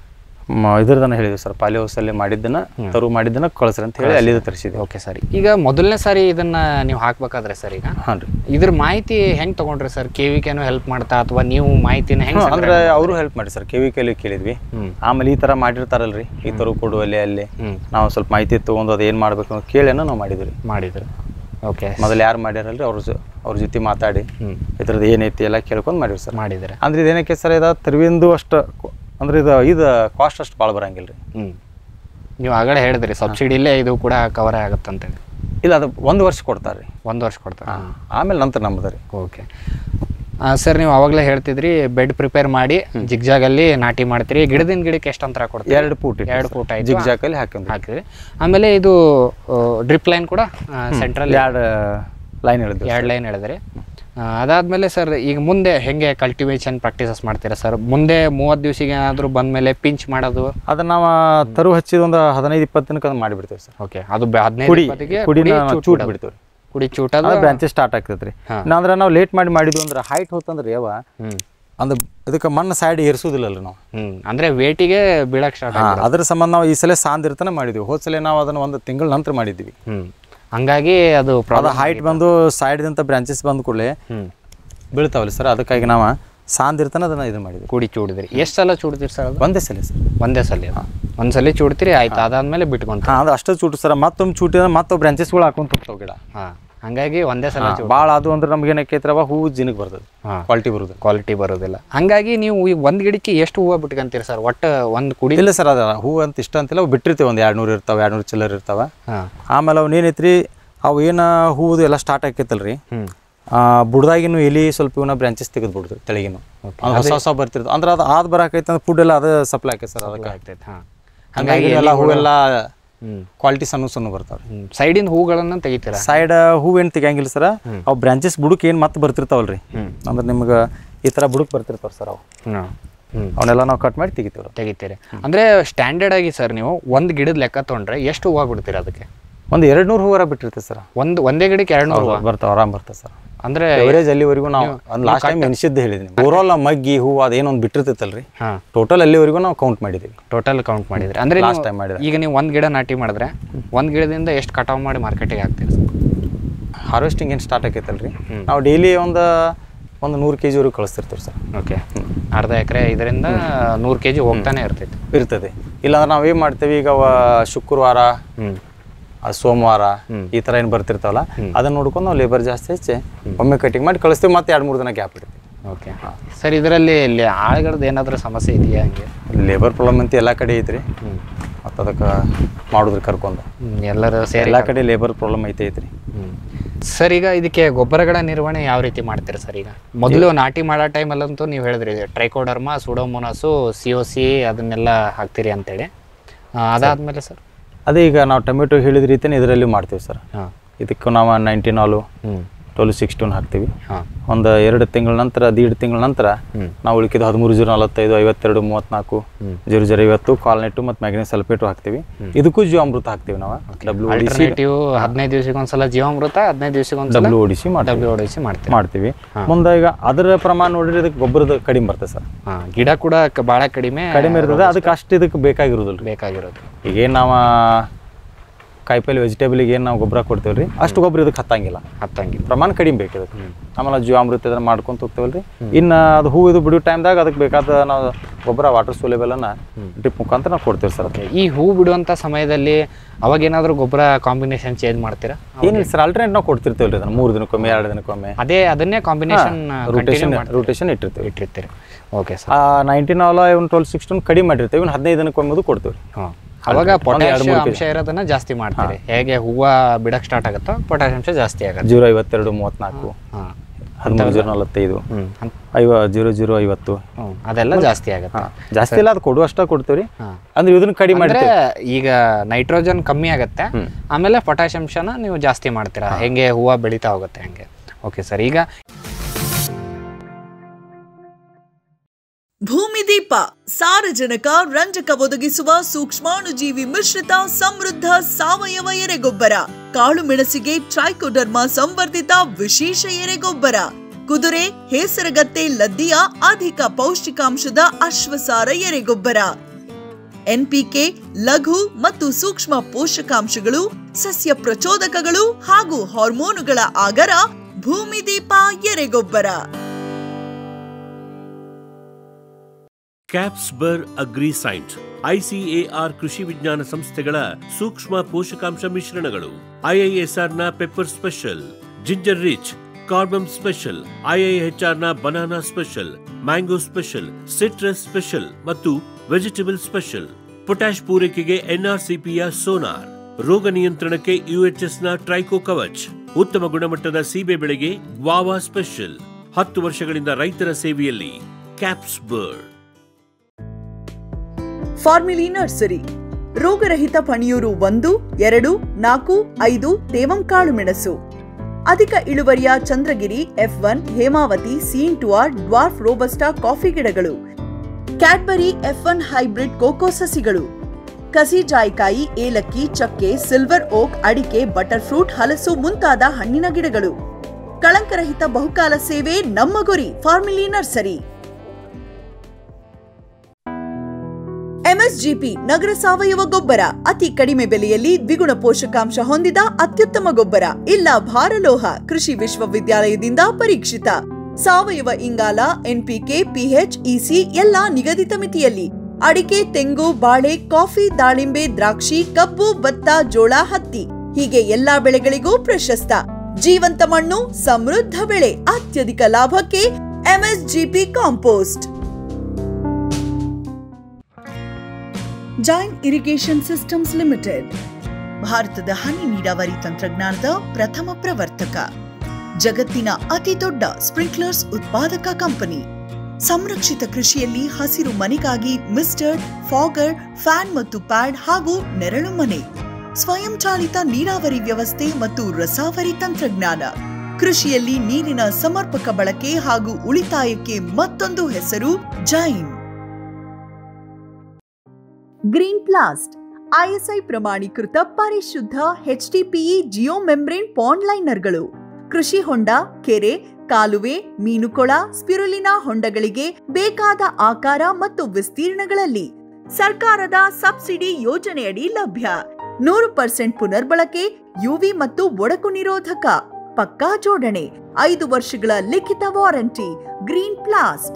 [SPEAKER 3] ಮ- ಇದ್ರದನ್ನ ಹೇಳಿದ್ವಿ ಸರ್ ಪಾಲಿ ಹೌಸಲ್ಲಿ ಮಾಡಿದ್ದನ್ನ ತರು ಮಾಡಿದ್ದನ್ನ ಕಳಿಸ್ರಿ ಅಂತ ಹೇಳಿ ಅಲ್ಲಿಂದ ತರಿಸಿದ್ವಿ
[SPEAKER 2] ಓಕೆ ಸರ್ ಈಗ ಮೊದಲನೇ ಸಾರಿ ಇದನ್ನ ನೀವು ಹಾಕ್ಬೇಕಾದ್ರೆ ಸರ್ ಈಗ
[SPEAKER 3] ಹಾಂ ರೀ
[SPEAKER 2] ಇದ್ರ ಮಾಹಿತಿ ಹೆಂಗ್ ತಗೊಂಡ್ರಿ ಸರ್ ಕೆ ವಿ ಕೆನೂ ಹೆಲ್ಪ್ ಮಾಡ್ತಾ ಅಥವಾ ನೀವು ಮಾಹಿತಿನ ಹೆಂಗ್
[SPEAKER 3] ಹ್ಮ್,
[SPEAKER 2] ಸಂಗ್ರಹಣೆ
[SPEAKER 3] ಅಂದ್ರೆ
[SPEAKER 2] ಮಾಡಿದ್ರಿ?
[SPEAKER 3] ಅವರು ಹೆಲ್ಪ್ ಮಾಡಿ ಸರ್ ಕೆ ವಿ ಕೆಲಿ ಕೇಳಿದ್ವಿ
[SPEAKER 2] ಹ್ಮ್
[SPEAKER 3] ಆಮೇಲೆ ಈ ಥರ ಮಾಡಿರ್ತಾರಲ್ರಿ ಈ ಥರ ಕೊಡುವಲ್ಲಿ ಅಲ್ಲಿ
[SPEAKER 2] ಹ್ಮ್
[SPEAKER 3] ನಾವು ಸ್ವಲ್ಪ ಮಾಹಿತಿ ತೊಗೊಂಡು ಅದು ಏನು ಮಾಡ್ಬೇಕು ಅಂತ ಕೇಳೇನೋ ನಾವು ಮಾಡಿದ್ವಿ
[SPEAKER 2] ಮಾಡಿದ್ರು ಓಕೆ
[SPEAKER 3] ಮೊದಲು ಯಾರು ಮಾಡ್ಯಾರಲ್ರಿ ಅವ್ರ ಜೊ ಅವ್ರ ಜೊತೆ ಮಾತಾಡಿ
[SPEAKER 2] ಹ್ಮ್
[SPEAKER 3] ಇದ್ರದ್ದು ಏನೈತಿ ಎಲ್ಲ ಕೇಳ್ಕೊಂಡು ಮಾಡಿವಿ ಸರ್
[SPEAKER 2] ಮಾಡಿದ್ರೆ
[SPEAKER 3] ಅಂದ್ರೆ ಇದೇನಕ್ಕೆ ಸರ್ ಇದು ತರುವಿಂದು ಅಷ್ಟು ಕೊ- ಅಂದ್ರೆ ಇದು ಇದು ಕಾಸ್ಟ್ ಅಷ್ಟು ಭಾಳ ಬರಂಗಿಲ್ಲ ರೀ
[SPEAKER 2] ಹ್ಮ್ ನೀವು ಆಗಲೇ ಹೇಳಿದ್ರಿ ಸಬ್ಸಿಡಿಲೇ ಇದು ಕೂಡ ಕವರ್ ಆಗುತ್ತಂತೇಳಿ
[SPEAKER 3] ಇಲ್ಲ ಅದು ಒಂದು ವರ್ಷ ಕೊಡ್ತಾರೆ ರೀ
[SPEAKER 2] ಒಂದು ವರ್ಷ ಕೊಡ್ತಾರೆ
[SPEAKER 3] ಆಮೇಲೆ ನಂತರ ನಮ್ಮದು ರೀ
[SPEAKER 2] ಓಕೆ ಸರ್ ನೀವು ಅವಾಗಲೇ ಹೇಳ್ತಿದ್ರಿ ಬೆಡ್ ಪ್ರಿಪೇರ್ ಮಾಡಿ ಜಿಗ್ಜಾಗಲ್ಲಿ ನಾಟಿ ಮಾಡ್ತೀರಿ ಗಿಡದಿಂದ ಗಿಡಕ್ಕೆ ಎಷ್ಟು ಅಂತರ ಕೊಡ್ತೀರಿ
[SPEAKER 3] ಎರಡು ಫೂಟ್
[SPEAKER 2] ಎರಡು ಫೂಟ್ ಆಯ್ತು
[SPEAKER 3] ಜಿಗ್ ಜಾಕಲ್ಲಿ ಹಾಕಿದ್ವಿ
[SPEAKER 2] ಹಾಕಿದ್ರಿ ಆಮೇಲೆ ಇದು ಡ್ರಿಪ್ ಲೈನ್ ಕೂಡ ಸೆಂಟ್ರಲ್
[SPEAKER 3] ಎರಡು ಲೈನ್ ಹೇಳಿದ್ವಿ
[SPEAKER 2] ಎರಡು ಲೈನ್ ಹೇಳಿದ್ರಿ ಆ, ಅದಾದ್ಮೇಲೆ ಸರ್ ಈಗ ಮುಂದೆ ಹೆಂಗೆ ಕಲ್ಟಿವೇಶನ್ ಪ್ರಾಕ್ಟೀಸಸ್ ಮಾಡ್ತೀರಾ ಸರ್ ಮುಂದೆ ಮೂವತ್ತು ದಿವಸಿಗೆ ಏನಾದರೂ ಬಂದಮೇಲೆ ಪಿಂಚ್ ಮಾಡೋದು
[SPEAKER 3] ಅದನ್ನ ನಾವು ತರು ಹಚ್ಚಿದ ಒಂದು ಹದಿನೈದು ಇಪ್ಪತ್ತು ದಿನಕ್ಕೆ ಅದನ್ನ ಮಾಡಿಬಿಡ್ತೇವೆ ಸರ್
[SPEAKER 2] ಓಕೆ ಅದು ಬೆ- ಹದಿನೈದು
[SPEAKER 3] ಕುಡಿ
[SPEAKER 2] ಇಪ್ಪತ್ತಿಗೆ
[SPEAKER 3] ಕುಡಿನ
[SPEAKER 2] ಕುಡಿ
[SPEAKER 3] ನಾವು
[SPEAKER 2] ಚೂಟ್
[SPEAKER 3] ಚೂಟ್
[SPEAKER 2] ಬಿಡೋದು.
[SPEAKER 3] ಬಿಡ್ತೇವೆ
[SPEAKER 2] ಕುಡಿ ಚೂಟದು
[SPEAKER 3] ಅದು ಬ್ರಾಂಚಸ್ ಸ್ಟಾರ್ಟ್ ಆಗ್ತೈತೆ ರೀ
[SPEAKER 2] ಹಾ.
[SPEAKER 3] ಅಂದ್ರೆ ನಾವು ಲೇಟ್ ಮಾಡಿ ಮಾಡಿದ್ವಿ ಅಂದ್ರೆ ಹೈಟ್ ಹೋತಂದ್ರೆ ಯಾವ
[SPEAKER 2] ಹ್ಮ್
[SPEAKER 3] ಅಂದ್ರೆ ಇದಕ್ಕೆ ಮಣ್ಣು ಸೈಡ್ ಏರ್ಸೋದಿಲ್ಲಲ್ಲ ನಾವು
[SPEAKER 2] ಹ್ಮ್ ಅಂದ್ರೆ ವೇಟಿಗೆ ಬೀಳಕ್ ಸ್ಟಾರ್ಟ್
[SPEAKER 3] ಹಾ, ಅದ್ರ ಸಂಬಂಧ ನಾವು ಈ ಸಲ ಸಾಂದಿರ್ತನ ಮಾಡಿದ್ವಿ ಹೋದ ಸಲ ನಾವು ಅದನ್ನ ಒಂದು ತಿಂಗಳ ನಂತರ ಮಾಡಿದ್ವಿ
[SPEAKER 2] ಹ್ಮ್ ಹಂಗಾಗಿ ಅದು
[SPEAKER 3] ಅದು
[SPEAKER 2] ಪ್ರಾಬ್ಲಮ್
[SPEAKER 3] ಹೈಟ್ ಬಂದು ಸೈಡ್ದಂತ ಬ್ರಾಂಚಸ್ ಬಂದ ಕೂಡಲೇ
[SPEAKER 2] ಹ್ಮ್
[SPEAKER 3] ಬೀಳ್ತಾವಲ್ಲ ಸರ್ ಅದಕ್ಕಾಗಿ ನಾವು ಸಾಂದಿರ್ತನ ಅದನ್ನ ಇದು ಮಾಡಿದ್ವಿ
[SPEAKER 2] ಕುಡಿ ಚೂಡಿದ್ರಿ ಎಷ್ಟು ಸಲ ಚೂಡ್ತೀರಿ ಸರ್ ಅದು
[SPEAKER 3] ಒಂದೇ ಸಲ ಸರ್
[SPEAKER 2] ಒಂದೇ ಸಲ ಒಂದ್ ಸಲ ಚೂಡ್ತೀರಿ ಆಯ್ತು ಅದಾದ್ಮೇಲೆ ಬಿಟ್ಕೊಂತ
[SPEAKER 3] ಹಾಂ ಅದು ಅಷ್ಟು ಚೂಟು ಸರ್ ಮತ್ತೊಮ್ಮೆ ಚೂಟಿದ್ರೆ ಮತ್ತೆ ಬ್ರಾಂಚಸ್ಗಳು ಹಾಕೊಂತ ಹೋಗ್ತಾವೆ ಗಿಡ
[SPEAKER 2] ಹಾ ಹಂಗಾಗಿ ಒಂದೇ ಸಲ ಚೂಡ್
[SPEAKER 3] ಭಾಳ ಅದು ಅಂದ್ರೆ ನಮ್ಗೆ ಏನಕ್ಕೈತ್ರವ ಹೂವು ಜಿನಕ್ಕೆ ಬರ್ತದೆ
[SPEAKER 2] ಹಾ
[SPEAKER 3] ಕ್ವಾಲಿಟಿ ಬರೋದು
[SPEAKER 2] ಕ್ವಾಲಿಟಿ ಬರೋದಿಲ್ಲ ಹಂಗಾಗಿ ನೀವು ಈ ಒಂದ್ ಗಿಡಕ್ಕೆ ಎಷ್ಟು ಹೂವು ಬಿಟ್ಕೊಂತೀರಿ ಸರ್ ಒಟ್ಟು ಒಂದು ಕುಡಿ
[SPEAKER 3] ಇಲ್ಲ ಸರ್ ಅದ ಹೂವು ಅಂತ ಇಷ್ಟ ಅಂತಿಲ್ಲ ಅವು ಬಿಟ್ಟಿರ್ತೇವೆ ಒಂದು ಎರಡು ನೂರು ಇರ್ತಾವೆ ಎರಡು ನೂರು ಚಿಲ್ಲರ್ ಇರ್ತಾವೆ
[SPEAKER 2] ಹಾ
[SPEAKER 3] ಆಮೇಲೆ ಅವ್ನು ಏನೈತ್ರಿ ಅವು ಏನು ಹೂವು ಎಲ್ಲ ಸ್ಟಾರ್ಟ್ ಆಕೈತಲ್ರಿ
[SPEAKER 2] ಹ್ಮ್
[SPEAKER 3] ಬುಡ್ದಾಗಿನೂ ಎಲಿ ಸ್ವಲ್ಪ ಇವನ್ನ ಬ್ರಾಂಚಸ್ ತೆಗೆದು ಬಿಡ್ದು ತೆಳಗಿನು ಅದು ಹೊಸ ಹೊಸ ಬರ್ತಿರ್ತದೆ ಅಂದ್ರೆ ಅದು ಆದ್ ಬರಾಕೈತೆ ಅಂದ್ರೆ ಫುಡ್ ಎಲ್ಲ ಅದು ಸಪ್ಲೈ ಆಕೈತೆ ಸರ್ ಅದಕ್ಕೆ
[SPEAKER 2] ಆಗ್ತೈತೆ ಹಾ
[SPEAKER 3] ಹಂಗಾಗಿ ಎಲ್ಲ ಹೂವೆಲ್ಲ
[SPEAKER 2] ಹ್ಮ್
[SPEAKER 3] ಕ್ವಾಲಿಟಿ ಸಣ್ಣ ಸಣ್ಣ ಬರ್ತಾವೆ
[SPEAKER 2] ಹ್ಮ್ ಸೈಡಿಂದ ಹೂಗಳನ್ನ ತೆಗಿತೀರಾ
[SPEAKER 3] ಸೈಡ್ ಹೂವು ಏನು ತೆಗಿಯಂಗಿಲ್ಲ ಸರ್ ಅವು ಬ್ರಾಂಚಸ್ ಬುಡಕ್ಕೆ ಏನು ಮತ್ತೆ ಬರ್ತಿರ್ತಾವಲ್ರಿ
[SPEAKER 2] ಹ್ಮ್.
[SPEAKER 3] ಅಂದ್ರೆ ನಿಮ್ಗೆ ಈ ಥರ ಬುಡಕ್ಕೆ ಬರ್ತಿರ್ತಾವೆ ಸರ್ ಅವು
[SPEAKER 2] ಹ್ಮ್ ಹ್ಮ್
[SPEAKER 3] ಅವನ್ನೆಲ್ಲ ನಾವು ಕಟ್ ಮಾಡಿ ತೆಗಿತೀವಿ ರೀ.
[SPEAKER 2] ತೆಗಿತೀರಿ ಅಂದ್ರೆ ಸ್ಟ್ಯಾಂಡರ್ಡ್ ಆಗಿ ಸರ್ ನೀವು ಒಂದು ಗಿಡದ ಲೆಕ್ಕ ತೊಗೊಂಡ್ರೆ ಎಷ್ಟು ಹೂವು ಬಿಡ್ತೀರಾ ಅದಕ್ಕೆ
[SPEAKER 3] ಒಂದು ಎರಡು ನೂರು ಹೂವರ ಬಿಟ್ಟಿರ್ತೇವೆ ಸರ್
[SPEAKER 2] ಒಂದು ಒಂದೇ ಗಿಡಕ್ಕೆ ಎರಡು ನೂರು ಹೂವು
[SPEAKER 3] ಬರ್ತಾವೆ ಆರಾಮ್ ಬರ್ತದೆ ಸರ್
[SPEAKER 2] ಅಂದ್ರೆ
[SPEAKER 3] ಎವರೇಜ್ ಅಲ್ಲಿವರೆಗೂ ನಾವು ಒಂದು ಲಾಸ್ಟ್ ಟೈಮ್ ಎನಿಸಿದ್ದು ಹೇಳಿದ್ದೀನಿ ಓವರಾಲ್ ಮಗ್ಗಿ ಹೂವು ಅದೇನೊಂದು ಬಿಟ್ಟಿರ್ತೈತಲ್ರಿ
[SPEAKER 2] ಹಾ
[SPEAKER 3] ಟೋಟಲ್ ಅಲ್ಲಿವರೆಗೂ ನಾವು ಕೌಂಟ್ ಮಾಡಿದ್ದೀವಿ
[SPEAKER 2] ಟೋಟಲ್ ಕೌಂಟ್ ಮಾಡಿದ್ರೆ ಅಂದ್ರೆ
[SPEAKER 3] Last
[SPEAKER 2] ನೀವು-
[SPEAKER 3] time ಮಾಡಿದ್ರೆ.
[SPEAKER 2] ಈಗ ನೀವು ಒಂದು ಗಿಡ ನಾಟಿ ಮಾಡಿದ್ರೆ ಒಂದು ಗಿಡದಿಂದ ಎಷ್ಟು ಕಟಾವ್ ಮಾಡಿ ಮಾರ್ಕೆಟಿಗೆ ಹಾಕ್ತೀರಿ ಸರ್
[SPEAKER 3] ಹಾರ್ವೆಸ್ಟಿಂಗ್ ಏನು ಸ್ಟಾರ್ಟ್ ಆಕೈತಲ್ರಿ ನಾವು ಡೈಲಿ ಒಂದು ಒಂದು ನೂರು ಕೆ ಜಿವರೆಗೂ ಕಳಿಸ್ತಿರ್ತೀವಿ ಸರ್
[SPEAKER 2] ಓಕೆ ಅರ್ಧ ಎಕರೆ ಇದರಿಂದ ನೂರು ಕೆ ಜಿ ಹೋಗ್ತಾನೆ ಇರ್ತೈತಿ
[SPEAKER 3] ಇರ್ತದೆ ಇಲ್ಲಾಂದ್ರೆ ನಾವು ಏನು ಮಾಡ್ತೇವೆ ಈಗ ಅವ ಶುಕ್ರವಾರ
[SPEAKER 2] ಹ್ಮ್
[SPEAKER 3] ಆ ಸೋಮವಾರ ಈ ಥರ ಏನು ಬರ್ತಿರ್ತಾವಲ್ಲ ಅದನ್ನ ನೋಡ್ಕೊಂಡು ನಾವು ಲೇಬರ್ ಜಾಸ್ತಿ ಹೆಚ್ಚಿ ಒಮ್ಮೆ ಕಟಿಂಗ್ ಮಾಡಿ ಕಳಿಸ್ತೀವಿ ಮತ್ತೆ ಎರಡು ಮೂರು ದಿನ ಗ್ಯಾಪ್ ಇಡ್ತೀವಿ
[SPEAKER 2] ಓಕೆ ಸರ್ ಇದರಲ್ಲಿ ಇಲ್ಲಿ ಆಳುಗಳದ್ದು ಏನಾದರೂ ಸಮಸ್ಯೆ ಇದೆಯಾ ಹಂಗೆ
[SPEAKER 3] ಲೇಬರ್ ಪ್ರಾಬ್ಲಮ್ ಅಂತ ಎಲ್ಲ ಕಡೆ ಐತ್ರಿ
[SPEAKER 2] ಹ್ಮ್
[SPEAKER 3] ಮತ್ತು ಅದಕ್ಕೆ ಮಾಡಿದ್ರಿ ಕರ್ಕೊಂಡು
[SPEAKER 2] ಹ್ಮ್, ಎಲ್ಲರೂ ಸೇರಿ
[SPEAKER 3] ಎಲ್ಲ ಕಡೆ ಲೇಬರ್ ಪ್ರಾಬ್ಲಮ್ ಐತೆ ಐತ್ರಿ
[SPEAKER 2] ಹ್ಮ್. ಸರ್ ಈಗ ಇದಕ್ಕೆ ಗೊಬ್ಬರಗಳ ನಿರ್ವಹಣೆ ಯಾವ ರೀತಿ ಮಾಡ್ತೀರಿ ಸರ್ ಈಗ ಮೊದಲು ನಾಟಿ ಮಾಡೋ ಟೈಮಲ್ಲಂತೂ ನೀವು ಹೇಳಿದ್ರಿ trichoderma pseudomonas C O C ಅದನ್ನೆಲ್ಲ ಹಾಕ್ತೀರಿ ಅಂತೇಳಿ ಆ, ಅದಾದ್ಮೇಲೆ ಸರ್
[SPEAKER 3] ಅದೇ ಈಗ ನಾವು ಟೊಮೆಟೊ ಹೇಳಿದ ರೀತಿನೇ ಇದರಲ್ಲಿ ಮಾಡ್ತೀವಿ ಸರ್
[SPEAKER 2] ಹಾಂ
[SPEAKER 3] ಇದಕ್ಕೂ ನಾವು ನೈನ್ಟೀನ್ ಆಲು
[SPEAKER 2] ಹ್ಞೂ
[SPEAKER 3] ಟ್ವೆಲ್ ಸಿಕ್ಸ್ಟೀನ್ ಹಾಕ್ತೀವಿ
[SPEAKER 2] ಹಾಂ
[SPEAKER 3] ಒಂದು ಎರಡು ತಿಂಗಳ ನಂತರ ದೀಡ್ ತಿಂಗಳ ನಂತರ ನಾವು ಉಳಿಕಿದ ಹದಿಮೂರು ಜೀರೋ ನಲವತ್ತೈದು ಐವತ್ತೆರಡು ಮೂವತ್ನಾಲ್ಕು ಜೀರೋ ಜೀರೋ ಐವತ್ತು ಕಾಲ್ನೆಟ್ಟು ಮತ್ತು ಮ್ಯಾಗ್ನೀಸ್ ಸಲ್ಫೇಟು ಹಾಕ್ತೀವಿ ಇದಕ್ಕೂ ಜೀವಾಮೃತ ಹಾಕ್ತೀವಿ ನಾವು ಡಬ್ಲ್ಯೂ ಓಡಿಸಿ
[SPEAKER 2] ಆಲ್ಟರ್ನೇಟಿವ್ ಹದಿನೈದು ದಿವಸಕ್ಕೆ ಒಂದ್ಸಲ ಜೀವಾಮೃತ ಹದಿನೈದು ದಿವಸಕ್ಕೆ ಒಂದ್ಸಲ
[SPEAKER 3] ಡಬ್ಲ್ಯೂ ಓಡಿಸಿ ಮಾಡ್ತೀವಿ
[SPEAKER 2] ಡಬ್ಲ್ಯೂ ಓಡಿಸಿ ಮಾಡ್ತೀವಿ
[SPEAKER 3] ಮಾಡ್ತೀವಿ ಮುಂದೆ ಈಗ ಅದರ ಪ್ರಮಾಣ ನೋಡಿದ್ರೆ ಇದಕ್ಕೆ ಗೊಬ್ಬರದ ಕಡಿಮೆ ಬರ್ತದೆ ಸರ್
[SPEAKER 2] ಹಾಂ ಗಿಡ ಕೂಡ ಕ- ಭಾಳ ಕಡಿಮೆ
[SPEAKER 3] ಕಡಿಮೆ ಇರ್ತದೆ ಅದಕ್ಕೆ ಅಷ್ಟು ಇದಕ್ಕೆ ಬೇಕಾಗಿರೋದಿಲ್ಲ
[SPEAKER 2] ಬೇಕಾಗಿರೋದು
[SPEAKER 3] ಈಗೇನು ನಾವು ಕಾಯಿಪಲ್ಲೆ ವೆಜಿಟೇಬಲ್ಗೆ ಏನು ನಾವು ಗೊಬ್ಬರ ಕೊಡ್ತೇವೆ ರೀ ಅಷ್ಟು ಗೊಬ್ಬರ ಇದಕ್ಕೆ ಹತ್ತಂಗಿಲ್ಲ
[SPEAKER 2] ಹತ್ತಂಗಿಲ್ಲ
[SPEAKER 3] ಪ್ರಮಾಣ ಕಡಿಮೆ ಬೇಕು ಇದಕ್ಕೆ ಆಮೇಲೆ ಜೀವಾಮೃತ ಇದನ್ನ ಮಾಡ್ಕೊಂತ ಹೋಗ್ತೇವಲ್ಲ ರೀ ಇನ್ನು ಅದು ಹೂ ಇದು ಬಿಡೋ ಟೈಮ್ದಾಗ ಅದಕ್ಕೆ ಬೇಕಾದ ನಾವು ಗೊಬ್ಬರ ವಾಟರ್ ಸೋಲೇಬಲನ್ನು ಡ್ರಿಪ್ ಮುಖಾಂತರ ನಾವು ಕೊಡ್ತೇವೆ ಸರ್ ಅದಕ್ಕೆ
[SPEAKER 2] ಈ ಹೂ ಬಿಡುವಂಥ ಸಮಯದಲ್ಲಿ ಅವಾಗ ಏನಾದರೂ ಗೊಬ್ಬರ ಕಾಂಬಿನೇಷನ್ ಚೇಂಜ್ ಮಾಡ್ತೀರಾ
[SPEAKER 3] ಏನಿಲ್ಲ ಸರ್ ಆಲ್ಟರ್ನೇಟ್ ನಾವು ಕೊಡ್ತಿರ್ತೇವೆ ರೀ ಅದನ್ನು ಮೂರು ದಿನಕ್ಕೊಮ್ಮೆ ಎರಡು ದಿನಕ್ಕೊಮ್ಮೆ
[SPEAKER 2] ಅದೇ ಅದನ್ನೇ ಕಾಂಬಿನೇಷನ್
[SPEAKER 3] ರೊಟೇಷನ್ ರೊಟೇಷನ್ ಇಟ್ಟಿರ್ತೀವಿ
[SPEAKER 2] ಇಟ್ಟಿರ್ತೀರಿ ಓಕೆ ಸರ್
[SPEAKER 3] ಆ ನೈನ್ಟೀನ್ ಅವಲ ಒಂದು ಟ್ವೆಲ್ ಸಿಕ್ಸ್ಟೀನ್ ಕಡಿಮೆ ಮಾಡಿರ್ತೀವಿ ಇನ್ನು ಹದಿನೈದು ದಿನಕ್ಕೊಮ್ಮೆ ಕೊಡ್ತೀವಿ ರೀ
[SPEAKER 2] ಹಾಂ ಅವಾಗ
[SPEAKER 3] ಒಂದ್ ಎರಡು
[SPEAKER 2] ಪೊಟ್ಯಾಶ್
[SPEAKER 3] ಮೂರು
[SPEAKER 2] ಅಂಶ ಇರೋದನ್ನ ಜಾಸ್ತಿ ಮಾಡ್ತೀರಿ ಹೇಗೆ ಹೂವು ಬಿಡಕ್ಕೆ ಸ್ಟಾರ್ಟ್ ಆಗುತ್ತೋ ಪೊಟ್ಯಾಶ್ ಅಂಶ ಜಾಸ್ತಿ ಆಗುತ್ತೆ
[SPEAKER 3] ಜೀರೋ ಐವತ್ತೆರಡು ಮೂವತ್ನಾಲ್ಕು
[SPEAKER 2] ಹಾಂ
[SPEAKER 3] ಹದಿಮೂರು ಜೀರೋ ನಲವತ್ತೈದು
[SPEAKER 2] ಹ್ಞೂ
[SPEAKER 3] ಐವ ಜೀರೋ ಜೀರೋ ಐವತ್ತು
[SPEAKER 2] ಹ್ಞೂ ಅದೆಲ್ಲ ಜಾಸ್ತಿ ಆಗುತ್ತೆ
[SPEAKER 3] ಹಾಂ ಜಾಸ್ತಿ ಇಲ್ಲ ಅದು ಕೊಡುವಷ್ಟ ಕೊಡ್ತೀವಿ ರೀ
[SPEAKER 2] ಹಾಂ
[SPEAKER 3] ಅಂದ್ರೆ ಇದನ್ನ ಕಡಿಮೆ
[SPEAKER 2] ಅಂದ್ರೆ
[SPEAKER 3] ಮಾಡ್ತೀವಿ
[SPEAKER 2] ಈಗ ನೈಟ್ರೋಜನ್ ಕಮ್ಮಿ ಆಗುತ್ತೆ ಆಮೇಲೆ ಪೊಟ್ಯಾಶ್ ಅಂಶನ ನೀವು ಜಾಸ್ತಿ ಮಾಡ್ತೀರಾ ಹೆಂಗೆ ಹೂವು ಬೆಳೀತಾ ಹೋಗುತ್ತೆ ಹಂಗೆ ಓಕೆ ಸರ್ ಈಗ
[SPEAKER 8] ಭೂಮಿದೀಪ ಸಾರಜನಕ ರಂಜಕ ಒದಗಿಸುವ ಸೂಕ್ಷ್ಮಾಣುಜೀವಿ ಮಿಶ್ರಿತ ಸಮೃದ್ಧ ಸಾವಯವ ಎರೆಗೊಬ್ಬರ ಕಾಳು ಮೆಣಸಿಗೆ ಟ್ರೈಕೋಡರ್ಮಾ ಸಂವರ್ಧಿತ ವಿಶೇಷ ಎರೆಗೊಬ್ಬರ ಕುದುರೆ ಹೇಸರಗತ್ತೆ ಲದ್ದಿಯ ಅಧಿಕ ಪೌಷ್ಟಿಕಾಂಶದ ಅಶ್ವಸಾರ ಎರೆಗೊಬ್ಬರ ಎನ್ಪಿಕೆ ಲಘು ಮತ್ತು ಸೂಕ್ಷ್ಮ ಪೋಷಕಾಂಶಗಳು ಸಸ್ಯ ಪ್ರಚೋದಕಗಳು ಹಾಗೂ ಹಾರ್ಮೋನುಗಳ ಆಗರ ಭೂಮಿದೀಪ ಎರೆಗೊಬ್ಬರ
[SPEAKER 1] ಕ್ಯಾಪ್ಸ್ಬರ್ ಅಗ್ರಿಸೈಂಟ್ ಐಸಿಎಆರ್ ಕೃಷಿ ವಿಜ್ಞಾನ ಸಂಸ್ಥೆಗಳ ಸೂಕ್ಷ್ಮ ಪೋಷಕಾಂಶ ಮಿಶ್ರಣಗಳು ಐಐಎಸ್ಆರ್ ನ pepper special ginger rich cardamom special IIHR ನ banana special mango special citrus special ಮತ್ತು ವೆಜಿಟೇಬಲ್ ಸ್ಪೆಷಲ್ ಪೊಟ್ಯಾಶ್ ಪೂರೈಕೆಗೆ ಎನ್ಆರ್ಸಿಪಿಯ ಸೋನಾರ್ ರೋಗ ನಿಯಂತ್ರಣಕ್ಕೆ ಯುಎಚ್ಎಸ್ ನ ಟ್ರೈಕೋ ಕವಚ್ ಉತ್ತಮ ಗುಣಮಟ್ಟದ ಸೀಬೆ ಬೆಳೆಗೆ ಗ್ವಾವಾ ಸ್ಪೆಷಲ್ ಹತ್ತು ವರ್ಷಗಳಿಂದ ರೈತರ ಸೇವೆಯಲ್ಲಿ ಕ್ಯಾಪ್ಸ್ಬರ್ಡ್
[SPEAKER 8] ಫಾರ್ಮಿಲಿ ನರ್ಸರಿ ರೋಗರಹಿತ ಪಣಿಯೂರು ಒಂದು ಎರಡು ನಾಲ್ಕು ಐದು ತೇವಂಕಾಳು ಮೆಣಸು ಅಧಿಕ ಇಳುವರಿಯ ಚಂದ್ರಗಿರಿ ಎಫ್ ಒನ್ ಹೇಮಾವತಿ ಸೀನ್ ಟು ಆರ್ ಡ್ವಾರ್ಫ್ ರೋಬಸ್ಟಾ ಕಾಫಿ ಗಿಡಗಳು Cadbury F one hybrid cocoa ಸಸಿಗಳು ಕಸಿ ಜಾಯಿಕಾಯಿ ಏಲಕ್ಕಿ ಚಕ್ಕೆ ಸಿಲ್ವರ್ ಓಕ್ ಅಡಿಕೆ ಬಟರ್ ಫ್ರೂಟ್ ಹಲಸು ಮುಂತಾದ ಹಣ್ಣಿನ ಗಿಡಗಳು ಕಳಂಕರಹಿತ ಬಹುಕಾಲ ಸೇವೆ ನಮ್ಮ ಗುರಿ ಫಾರ್ಮಿಲಿ ನರ್ಸರಿ ಎಂಎಸ್ಜಿಪಿ ನಗರ ಸಾವಯವ ಗೊಬ್ಬರ ಅತಿ ಕಡಿಮೆ ಬೆಲೆಯಲ್ಲಿ ದ್ವಿಗುಣ ಪೋಷಕಾಂಶ ಹೊಂದಿದ ಅತ್ಯುತ್ತಮ ಗೊಬ್ಬರ ಇಲ್ಲ ಭಾರಲೋಹ ಕೃಷಿ ವಿಶ್ವವಿದ್ಯಾಲಯದಿಂದ ಪರೀಕ್ಷಿತ ಸಾವಯವ ಇಂಗಾಲ ಎನ್ಪಿಕೆ ಪಿಎಚ್ ಇಸಿ ಎಲ್ಲಾ ನಿಗದಿತ ಮಿತಿಯಲ್ಲಿ ಅಡಿಕೆ ತೆಂಗು ಬಾಳೆ ಕಾಫಿ ದಾಳಿಂಬೆ ದ್ರಾಕ್ಷಿ ಕಬ್ಬು ಭತ್ತ ಜೋಳ ಹತ್ತಿ ಹೀಗೆ ಎಲ್ಲಾ ಬೆಳೆಗಳಿಗೂ ಪ್ರಶಸ್ತ ಜೀವಂತ ಮಣ್ಣು ಸಮೃದ್ಧ ಬೆಳೆ ಅತ್ಯಧಿಕ ಲಾಭಕ್ಕೆ MSGP compost Jain irrigation systems limited ಭಾರತದ ಹನಿ ನೀರಾವರಿ ತಂತ್ರಜ್ಞಾನದ ಪ್ರಥಮ ಪ್ರವರ್ತಕ ಜಗತ್ತಿನ ಅತಿ ದೊಡ್ಡ ಸ್ಪ್ರಿಂಕ್ಲರ್ಸ್ ಉತ್ಪಾದಕ ಕಂಪನಿ ಸಂರಕ್ಷಿತ ಕೃಷಿಯಲ್ಲಿ ಹಸಿರು ಮನೆಗಾಗಿ ಮಿಸ್ಟರ್ ಫಾಗರ್ ಫ್ಯಾನ್ ಮತ್ತು ಪ್ಯಾಡ್ ಹಾಗೂ ನೆರಳು ಮನೆ ಸ್ವಯಂ ಚಾಲಿತ ನೀರಾವರಿ ವ್ಯವಸ್ಥೆ ಮತ್ತು ರಸಾವರಿ ತಂತ್ರಜ್ಞಾನ ಕೃಷಿಯಲ್ಲಿ ನೀರಿನ ಸಮರ್ಪಕ ಬಳಕೆ ಹಾಗೂ ಉಳಿತಾಯಕ್ಕೆ ಮತ್ತೊಂದು ಹೆಸರು ಜೈನ್ ಗ್ರೀನ್ ಪ್ಲಾಸ್ಟ್ ಐಎಸ್ಐ ಪ್ರಮಾಣೀಕೃತ ಪರಿಶುದ್ಧ ಎಚ್ಡಿಪಿಇ ಜಿಯೋ ಮೆಂಬ್ರೇನ್ ಪಾಂಡ್ ಲೈನರ್ಗಳು ಕೃಷಿ ಹೊಂಡ ಕೆರೆ ಕಾಲುವೆ ಮೀನುಕೊಳ ಸ್ಪಿರುಲಿನಾ ಹೊಂಡಗಳಿಗೆ ಬೇಕಾದ ಆಕಾರ ಮತ್ತು ವಿಸ್ತೀರ್ಣಗಳಲ್ಲಿ ಸರ್ಕಾರದ ಸಬ್ಸಿಡಿ ಯೋಜನೆಯಡಿ ಲಭ್ಯ ನೂರು ಪರ್ಸೆಂಟ್ ಪುನರ್ಬಳಕೆ ಯುವಿ ಮತ್ತು ಒಡಕು ನಿರೋಧಕ ಪಕ್ಕಾ ಜೋಡಣೆ ಐದು ವರ್ಷಗಳ ಲಿಖಿತ ವಾರಂಟಿ ಗ್ರೀನ್ ಪ್ಲಾಸ್ಟ್